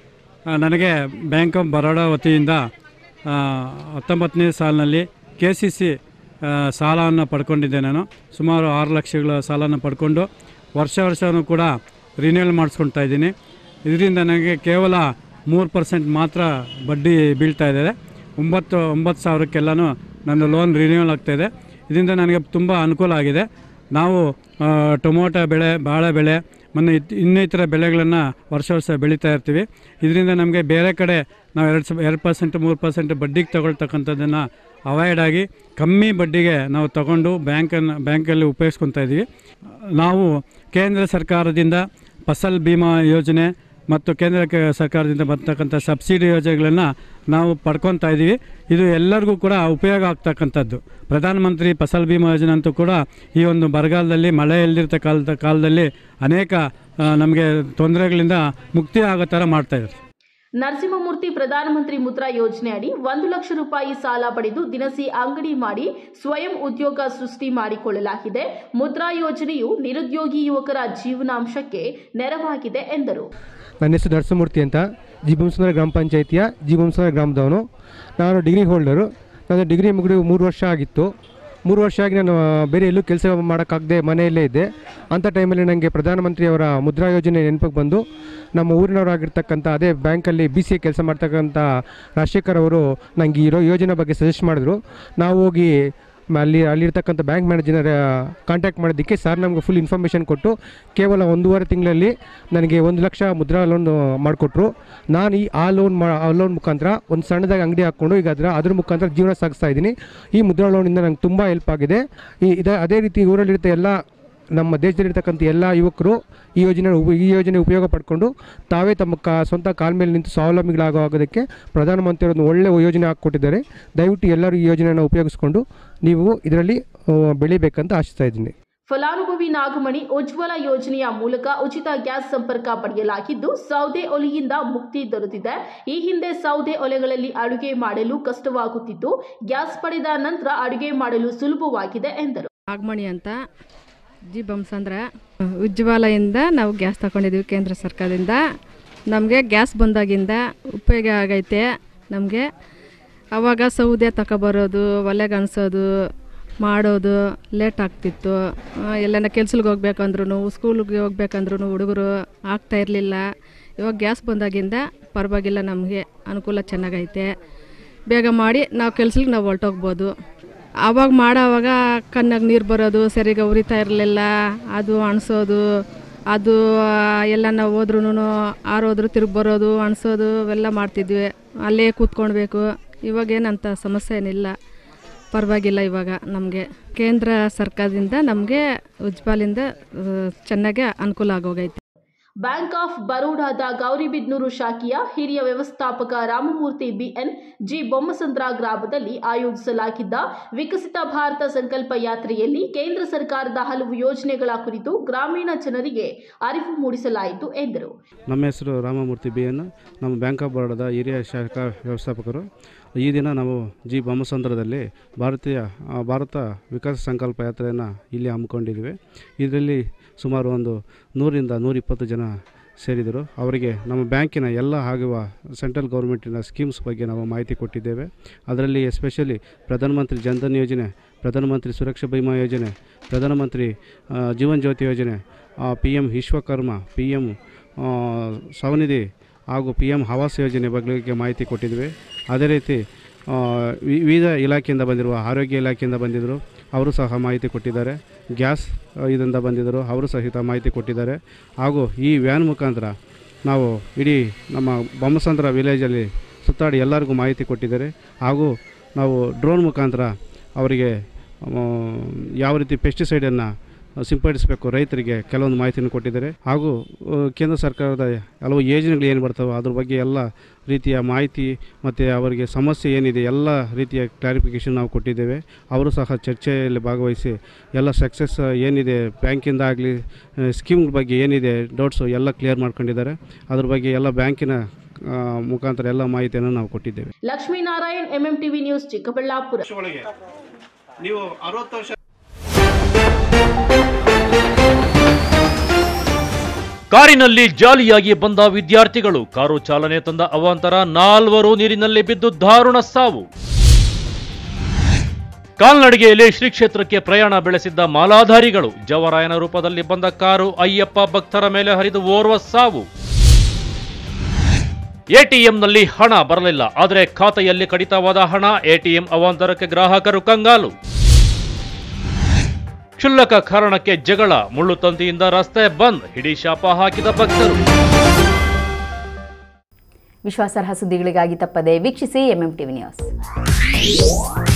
ಆ, ನನಗೆ ಬ್ಯಾಂಕ್ ಆಫ್ ಬರೋಡಾ ವತಿಯಿಂದ ಆ, ಹತ್ತೊಂಬತ್ತನೇ ಸಾಲಿನಲ್ಲಿ ಕೆ ಸಿ ಸಿ ಸಾಲವನ್ನು ಪಡ್ಕೊಂಡಿದ್ದೆ ನಾನು ಸುಮಾರು ಆರು ಲಕ್ಷಗಳ ಸಾಲನ ಪಡ್ಕೊಂಡು ವರ್ಷ ವರ್ಷವೂ ಕೂಡ ರಿನ್ಯೂವಲ್ ಮಾಡಿಸ್ಕೊಳ್ತಾ ಇದ್ದೀನಿ ಇದರಿಂದ ನನಗೆ ಕೇವಲ ಮೂರು ಪರ್ಸೆಂಟ್ ಮಾತ್ರ ಬಡ್ಡಿ ಬೀಳ್ತಾ ಇದೆ ಒಂಬತ್ತು ಒಂಬತ್ತು ಸಾವಿರಕ್ಕೆಲ್ಲನೂ ನನ್ನ ಲೋನ್ ರಿನ್ಯೂವಲ್ ಆಗ್ತಾಯಿದೆ ಇದರಿಂದ ನನಗೆ ತುಂಬ ಅನುಕೂಲ ಆಗಿದೆ ನಾವು ಆ, ಟೊಮೊಟೊ ಬೆಳೆ ಬಾಳೆ ಬೆಳೆ ಮೊನ್ನೆ ಇತ್- ಇನ್ನಿತರ ಬೆಳೆಗಳನ್ನು ವರ್ಷ ವರ್ಷ ಬೆಳೀತಾ ಇರ್ತೀವಿ ಇದರಿಂದ ನಮಗೆ ಬೇರೆ ಕಡೆ ನಾವು ಎರಡು ಸ ಎರಡು ಪರ್ಸೆಂಟ್ ಮೂರು ಪರ್ಸೆಂಟ್ ಬಡ್ಡಿಗೆ ತಗೊಳ್ತಕ್ಕಂಥದ್ದನ್ನು ಅವಾಯ್ಡ್ ಆಗಿ ಕಮ್ಮಿ ಬಡ್ಡಿಗೆ ನಾವು ತಗೊಂಡು ಬ್ಯಾಂಕನ್ನು ಬ್ಯಾಂಕಲ್ಲಿ ಉಪಯೋಗಿಸ್ಕೊತಾ ಇದ್ದೀವಿ ನಾವು ಕೇಂದ್ರ ಸರ್ಕಾರದಿಂದ ಫಸಲ್ ಬಿಮಾ ಯೋಜನೆ ಮತ್ತು ಕೇಂದ್ರ ಕ- ಸರ್ಕಾರದಿಂದ ಬರ್ತಕ್ಕಂಥ ಸಬ್ಸಿಡಿ ಯೋಜನೆಗಳನ್ನು ನಾವು ಪಡ್ಕೊತಾ ಇದ್ದೀವಿ ಇದು ಎಲ್ಲರಿಗೂ ಕೂಡ ಉಪಯೋಗ ಆಗ್ತಕ್ಕಂಥದ್ದು ಪ್ರಧಾನಮಂತ್ರಿ ಫಸಲ್ ಬಿಮಾ ಯೋಜನೆ ಅಂತೂ ಕೂಡ ಈ ಒಂದು ಬರಗಾಲದಲ್ಲಿ ಮಳೆ ಇಲ್ದಿರ್ತ ಕಾಲದ ಕಾಲದಲ್ಲಿ ಅನೇಕ ನಮಗೆ ತೊಂದರೆಗಳಿಂದ ಮುಕ್ತಿ ಆಗೋ ಥರ ಮಾಡ್ತಾಯಿದ್ದಾರೆ ನರಸಿಂಹಮೂರ್ತಿ ಪ್ರಧಾನಮಂತ್ರಿ ಮುದ್ರಾ ಯೋಜನೆ ಅಡಿ ಒಂದು ಲಕ್ಷ ರೂಪಾಯಿ ಸಾಲ ಪಡೆದು ದಿನಸಿ ಅಂಗಡಿ ಮಾಡಿ ಸ್ವಯಂ ಉದ್ಯೋಗ ಸೃಷ್ಟಿ ಮಾಡಿಕೊಳ್ಳಲಾಗಿದೆ ಮುದ್ರಾ ಯೋಜನೆಯು ನಿರುದ್ಯೋಗಿ ಯುವಕರ ಜೀವನಾಂಶಕ್ಕೆ ನೆರವಾಗಿದೆ ಎಂದರು ನನ್ನ ಹೆಸರು ನರಸಿಂಹಮೂರ್ತಿ ಅಂತ ಜಿಬಂಸಂದ್ರ ಗ್ರಾಮ ಪಂಚಾಯಿತಿಯ ಜಿಬಂಸಂದ್ರ ಗ್ರಾಮದವನು ನಾನು ಡಿಗ್ರಿ ಹೋಲ್ಡರು ನನ್ನ ಡಿಗ್ರಿ ಮುಗಿದು ಮೂರು ವರ್ಷ ಆಗಿತ್ತು ಮೂರು ವರ್ಷ ಆಗಿ ನಾನು ಬೇರೆ ಎಲ್ಲೂ ಕೆಲಸ ಮಾಡೋಕ್ಕಾಗದೆ ಮನೆಯಲ್ಲೇ ಇದ್ದೆ ಅಂಥ ಟೈಮಲ್ಲಿ ನನಗೆ ಪ್ರಧಾನಮಂತ್ರಿಯವರ ಮುದ್ರಾ ಯೋಜನೆ ನೆನಪಿಗೆ ಬಂದು ನಮ್ಮ ಊರಿನವರಾಗಿರ್ತಕ್ಕಂಥ ಅದೇ ಬ್ಯಾಂಕಲ್ಲಿ ಬಿ ಸಿ ಎ ಕೆಲಸ ಮಾಡ್ತಕ್ಕಂಥ ರಾಜಶೇಖರ್ ಅವರು ನನಗೆ ಇರೋ ಯೋಜನೆ ಬಗ್ಗೆ ಸಜೆಸ್ಟ್ ಮಾಡಿದ್ರು ನಾವು ಹೋಗಿ ಮ- ಅಲ್ಲಿ ಅಲ್ಲಿರ್ತಕ್ಕಂಥ ಬ್ಯಾಂಕ್ ಮ್ಯಾನೇಜರ್ ಕಾಂಟ್ಯಾಕ್ಟ್ ಮಾಡೋದಕ್ಕೆ ಸರ್ ನಮಗೆ ಫುಲ್ ಇನ್ಫಾರ್ಮೇಷನ್ ಕೊಟ್ಟು ಕೇವಲ ಒಂದೂವರೆ ತಿಂಗಳಲ್ಲಿ ನನಗೆ ಒಂದು ಲಕ್ಷ ಮುದ್ರಾ ಲೋನ್ ಮಾಡಿಕೊಟ್ರು ನಾನು ಈ ಆ ಲೋನ್ ಮಾ ಆ ಲೋನ್ ಮುಖಾಂತರ ಒಂದು ಸಣ್ಣದಾಗಿ ಅಂಗಡಿ ಹಾಕ್ಕೊಂಡು ಈಗ ಅದರ ಅದ್ರ ಮುಖಾಂತರ ಜೀವನ ಸಾಗಿಸ್ತಾ ಇದ್ದೀನಿ ಈ ಮುದ್ರಾ ಲೋನಿಂದ ನಂಗೆ ತುಂಬ ಹೆಲ್ಪ್ ಆಗಿದೆ ಈ ಇದ ಅದೇ ರೀತಿ ಊರಲ್ಲಿರ್ತ ಎಲ್ಲ ನಮ್ಮ ದೇಶದಲ್ಲಿರ್ತಕ್ಕಂಥ ಎಲ್ಲ ಯುವಕರು ಈ ಯೋಜನೆ ಉಪ- ಈ ಯೋಜನೆ ಉಪಯೋಗ ಪಡ್ಕೊಂಡು ತಾವೇ ತಮ್ಮ ಕಾ ಸ್ವಂತ ಕಾಲ ಮೇಲೆ ನಿಂತು ಸ್ವಾವಲಂಬಿಗಳಾಗೋ ಆಗೋದಕ್ಕೆ ಪ್ರಧಾನಮಂತ್ರಿ ಒಂದು ಒಳ್ಳೆಯ ಯೋಜನೆ ಹಾಕ್ಕೊಟ್ಟಿದ್ದಾರೆ ದಯವಿಟ್ಟು ಎಲ್ಲರೂ ಈ ಯೋಜನೆಯನ್ನು ಉಪಯೋಗಿಸ್ಕೊಂಡು ನೀವು ಇದರಲ್ಲಿ ಆ, ಬೆಳಿಬೇಕಂತ ಆಶಿಸ್ತಾ ಇದ್ದೀನಿ ಫಲಾನುಭವಿ ನಾಗಮಣಿ ಉಜ್ವಲ ಯೋಜನೆಯ ಮೂಲಕ ಉಚಿತ ಗ್ಯಾಸ್ ಸಂಪರ್ಕ ಪಡೆಯಲಾಗಿದ್ದು ಸೌದೆ ಒಲೆಯಿಂದ ಮುಕ್ತಿ ದೊರೆತಿದೆ ಈ ಹಿಂದೆ ಸೌದೆ ಒಲೆಗಳಲ್ಲಿ ಅಡುಗೆ ಮಾಡಲು ಕಷ್ಟವಾಗುತ್ತಿತ್ತು ಗ್ಯಾಸ್ ಪಡೆದ ನಂತರ ಅಡುಗೆ ಮಾಡಲು ಸುಲಭವಾಗಿದೆ ಎಂದರು ನಾಗಮಣಿ ಅಂತ ಜಿ ಬಂಸಂದ್ರ ಉಜ್ವಲೆಯಿಂದ ನಾವು ಗ್ಯಾಸ್ ತಗೊಂಡಿದ್ದೀವಿ ಕೇಂದ್ರ ಸರ್ಕಾರದಿಂದ ನಮಗೆ ಗ್ಯಾಸ್ ಬಂದಾಗಿಂದ ಉಪಯೋಗ ಆಗೈತೆ ನಮಗೆ ಆವಾಗ ಸೌದೆ ತಗೊಬರೋದು ಒಲೆಗೆ ಅನ್ಸೋದು ಮಾಡೋದು ಲೇಟ್ ಆಗ್ತಿತ್ತು ಎಲ್ಲನ ಕೆಲ್ಸಕ್ಕೆ ಹೋಗ್ಬೇಕಂದ್ರೂ ಸ್ಕೂಲಿಗೆ ಹೋಗ್ಬೇಕಂದ್ರೂ ಹುಡುಗರು ಆಗ್ತಾ ಇರಲಿಲ್ಲ ಇವಾಗ ಗ್ಯಾಸ್ ಬಂದಾಗಿಂದ ಪರವಾಗಿಲ್ಲ ನಮಗೆ ಅನುಕೂಲ ಚೆನ್ನಾಗೈತೆ ಬೇಗ ಮಾಡಿ ನಾವು ಕೆಲ್ಸಕ್ಕೆ ನಾವು ಹೊರ್ಟೋಗ್ಬೋದು ಆವಾಗ ಮಾಡೋವಾಗ ಕಣ್ಣಾಗ ನೀರು ಬರೋದು ಸರಿಗ ಉರಿತಾ ಇರಲಿಲ್ಲ ಅದು ಅಣಿಸೋದು ಅದು ಎಲ್ಲ ನಾವು ಹೋದ್ರೂ ಆರೋದ್ರು ತಿರುಗಿ ಬರೋದು ಅಣಿಸೋದು ಅವೆಲ್ಲ ಮಾಡ್ತಿದ್ವಿ ಅಲ್ಲೇ ಕೂತ್ಕೊಳ್ಬೇಕು ಇವಾಗೇನಂತ ಸಮಸ್ಯೆ ಏನಿಲ್ಲ ಪರವಾಗಿಲ್ಲ ಇವಾಗ ನಮಗೆ ಕೇಂದ್ರ ಸರ್ಕಾರದಿಂದ ನಮಗೆ ಉಜ್ವಲಿಂದ ಆ, ಚೆನ್ನಾಗಿ ಅನುಕೂಲ ಆಗೋಗೈತೆ ಬ್ಯಾಂಕ್ ಆಫ್ ಬರೋಡಾದ ಗೌರಿಬಿದ್ನೂರು ಶಾಖೆಯ ಹಿರಿಯ ವ್ಯವಸ್ಥಾಪಕ ರಾಮಮೂರ್ತಿ ಬಿಎನ್ ಜಿ ಬೊಮ್ಮಸಂದ್ರ ಗ್ರಾಮದಲ್ಲಿ ಆಯೋಜಿಸಲಾಗಿದ್ದ ವಿಕಸಿತ ಭಾರತ ಸಂಕಲ್ಪ ಯಾತ್ರೆಯಲ್ಲಿ ಕೇಂದ್ರ ಸರ್ಕಾರದ ಹಲವು ಯೋಜನೆಗಳ ಕುರಿತು ಗ್ರಾಮೀಣ ಜನರಿಗೆ ಅರಿವು ಮೂಡಿಸಲಾಯಿತು ಎಂದರು ನಮ್ಮ ಹೆಸರು ರಾಮಮೂರ್ತಿ ಬಿ ಎನ್ ನಮ್ಮ ಬ್ಯಾಂಕ್ ಆಫ್ ಬರೋಡಾದ ಹಿರಿಯ ಶಾಖಾ ವ್ಯವಸ್ಥಾಪಕರು ಈ ದಿನ ನಾವು ಜಿ ಬೊಮ್ಮಸಂದ್ರದಲ್ಲಿ ಭಾರತೀಯ ಆ, ಭಾರತ ವಿಕಾಸ ಸಂಕಲ್ಪ ಯಾತ್ರೆಯನ್ನು ಇಲ್ಲಿ ಹಮ್ಮಿಕೊಂಡಿದ್ದೀವಿ ಇದರಲ್ಲಿ ಸುಮಾರು ಒಂದು ನೂರಿಂದ ನೂರಿಪ್ಪತ್ತು ಜನ ಸೇರಿದರು ಅವರಿಗೆ ನಮ್ಮ ಬ್ಯಾಂಕಿನ ಎಲ್ಲ ಆಗುವ ಸೆಂಟ್ರಲ್ ಗೌರ್ಮೆಂಟಿನ ಸ್ಕೀಮ್ಸ್ ಬಗ್ಗೆ ನಾವು ಮಾಹಿತಿ ಕೊಟ್ಟಿದ್ದೇವೆ ಅದರಲ್ಲಿ ಎಸ್ಪೆಷಲಿ ಪ್ರಧಾನಮಂತ್ರಿ ಜನ್ಧನ್ ಯೋಜನೆ ಪ್ರಧಾನಮಂತ್ರಿ ಸುರಕ್ಷಾ ಬಿಮಾ ಯೋಜನೆ ಪ್ರಧಾನಮಂತ್ರಿ ಆ, ಜೀವನ್ ಜ್ಯೋತಿ ಯೋಜನೆ P M Vishwakarma P M Svanidhi ಹಾಗೂ ಪಿ ಎಮ್ ಆವಾಸ್ ಯೋಜನೆ ಬಗ್ಗೆ ಮಾಹಿತಿ ಕೊಟ್ಟಿದ್ವಿ ಅದೇ ರೀತಿ ಆ, ವಿ- ವಿವಿಧ ಇಲಾಖೆಯಿಂದ ಬಂದಿರುವ ಆರೋಗ್ಯ ಇಲಾಖೆಯಿಂದ ಬಂದಿದ್ದರು ಅವರು ಸಹ ಮಾಹಿತಿ ಕೊಟ್ಟಿದ್ದಾರೆ ಗ್ಯಾಸ್ ಆ, ಇದರಿಂದ ಬಂದಿದ್ದರು ಅವರು ಸಹಿತ ಮಾಹಿತಿ ಕೊಟ್ಟಿದ್ದಾರೆ ಹಾಗೂ ಈ ವ್ಯಾನ್ ಮುಖಾಂತರ ನಾವು ಇಡೀ ನಮ್ಮ ಬೊಮ್ಮಸಂದ್ರ ವಿಲೇಜಲ್ಲಿ ಸುತ್ತಾಡಿ ಎಲ್ಲರಿಗೂ ಮಾಹಿತಿ ಕೊಟ್ಟಿದ್ದಾರೆ ಹಾಗೂ ನಾವು ಡ್ರೋನ್ ಮುಖಾಂತರ ಅವರಿಗೆ ಆ, ಯಾವ ರೀತಿ ಪೆಸ್ಟಿಸೈಡನ್ನು ಸಿಂಪಡಿಸಬೇಕು ರೈತರಿಗೆ ಕೆಲವೊಂದು ಮಾಹಿತಿಯನ್ನು ಕೊಟ್ಟಿದ್ದಾರೆ ಹಾಗೂ ಆ, ಕೇಂದ್ರ ಸರ್ಕಾರದ ಹಲವು ಯೋಜನೆಗಳು ಏನು ಬರ್ತವೆ ಅದ್ರ ಬಗ್ಗೆ ಎಲ್ಲ ರೀತಿಯ ಮಾಹಿತಿ ಮತ್ತು ಅವರಿಗೆ ಸಮಸ್ಯೆ ಏನಿದೆ ಎಲ್ಲ ರೀತಿಯ ಕ್ಲಾರಿಫಿಕೇಷನ್ ನಾವು ಕೊಟ್ಟಿದ್ದೇವೆ ಅವರು ಸಹ ಚರ್ಚೆಯಲ್ಲಿ ಭಾಗವಹಿಸಿ ಎಲ್ಲ ಸಕ್ಸಸ್ ಏನಿದೆ ಬ್ಯಾಂಕಿಂದ ಆಗಲಿ ಸ್ಕೀಮ್ಗಳ ಬಗ್ಗೆ ಏನಿದೆ ಡೌಟ್ಸು ಎಲ್ಲ ಕ್ಲಿಯರ್ ಮಾಡ್ಕೊಂಡಿದ್ದಾರೆ ಅದ್ರ ಬಗ್ಗೆ ಎಲ್ಲ ಬ್ಯಾಂಕಿನ ಆ, ಮುಖಾಂತರ ಎಲ್ಲ ಮಾಹಿತಿಯನ್ನು ನಾವು ಕೊಟ್ಟಿದ್ದೇವೆ Lakshminarayan MM TV news Chikkaballapur ನೀವು ಅರವತ್ತು ವರ್ಷ ಕಾರಿನಲ್ಲಿ ಜಾಲಿಯಾಗಿ ಬಂದ ವಿದ್ಯಾರ್ಥಿಗಳು ಕಾರು ಚಾಲನೆ ತಂದ ಅವಾಂತರ ನಾಲ್ವರು ನೀರಿನಲ್ಲಿ ಬಿದ್ದು ದಾರುಣ ಸಾವು ಕಾಲ್ನಡಿಗೆಯಲ್ಲಿ ಶ್ರೀ ಕ್ಷೇತ್ರಕ್ಕೆ ಪ್ರಯಾಣ ಬೆಳೆಸಿದ್ದ ಮಾಲಾಧಾರಿಗಳು ಜವರಾಯನ ರೂಪದಲ್ಲಿ ಬಂದ ಕಾರು ಅಯ್ಯಪ್ಪ ಭಕ್ತರ ಮೇಲೆ ಹರಿದು ಓರ್ವ ಸಾವು ಎಟಿಎಂನಲ್ಲಿ ಹಣ ಬರಲಿಲ್ಲ ಆದರೆ ಖಾತೆಯಲ್ಲಿ ಕಡಿತವಾದ ಹಣ ಎಟಿಎಂ ಅವಾಂತರಕ್ಕೆ ಗ್ರಾಹಕರು ಕಂಗಾಲು ಕ್ಷುಲ್ಲಕ ಕಾರಣಕ್ಕೆ ಜಗಳ ಮುಳ್ಳು ತಂತಿಯಿಂದ ರಸ್ತೆ ಬಂದ್ ಹಿಡಿ ಶಾಪ ಹಾಕಿದ ಭಕ್ತರು ವಿಶ್ವಾಸಾರ್ಹ ಸುದ್ದಿಗಳಿಗಾಗಿ ತಪ್ಪದೆ ವೀಕ್ಷಿಸಿ ಎಂಎಂ ಟಿವಿ ನ್ಯೂಸ್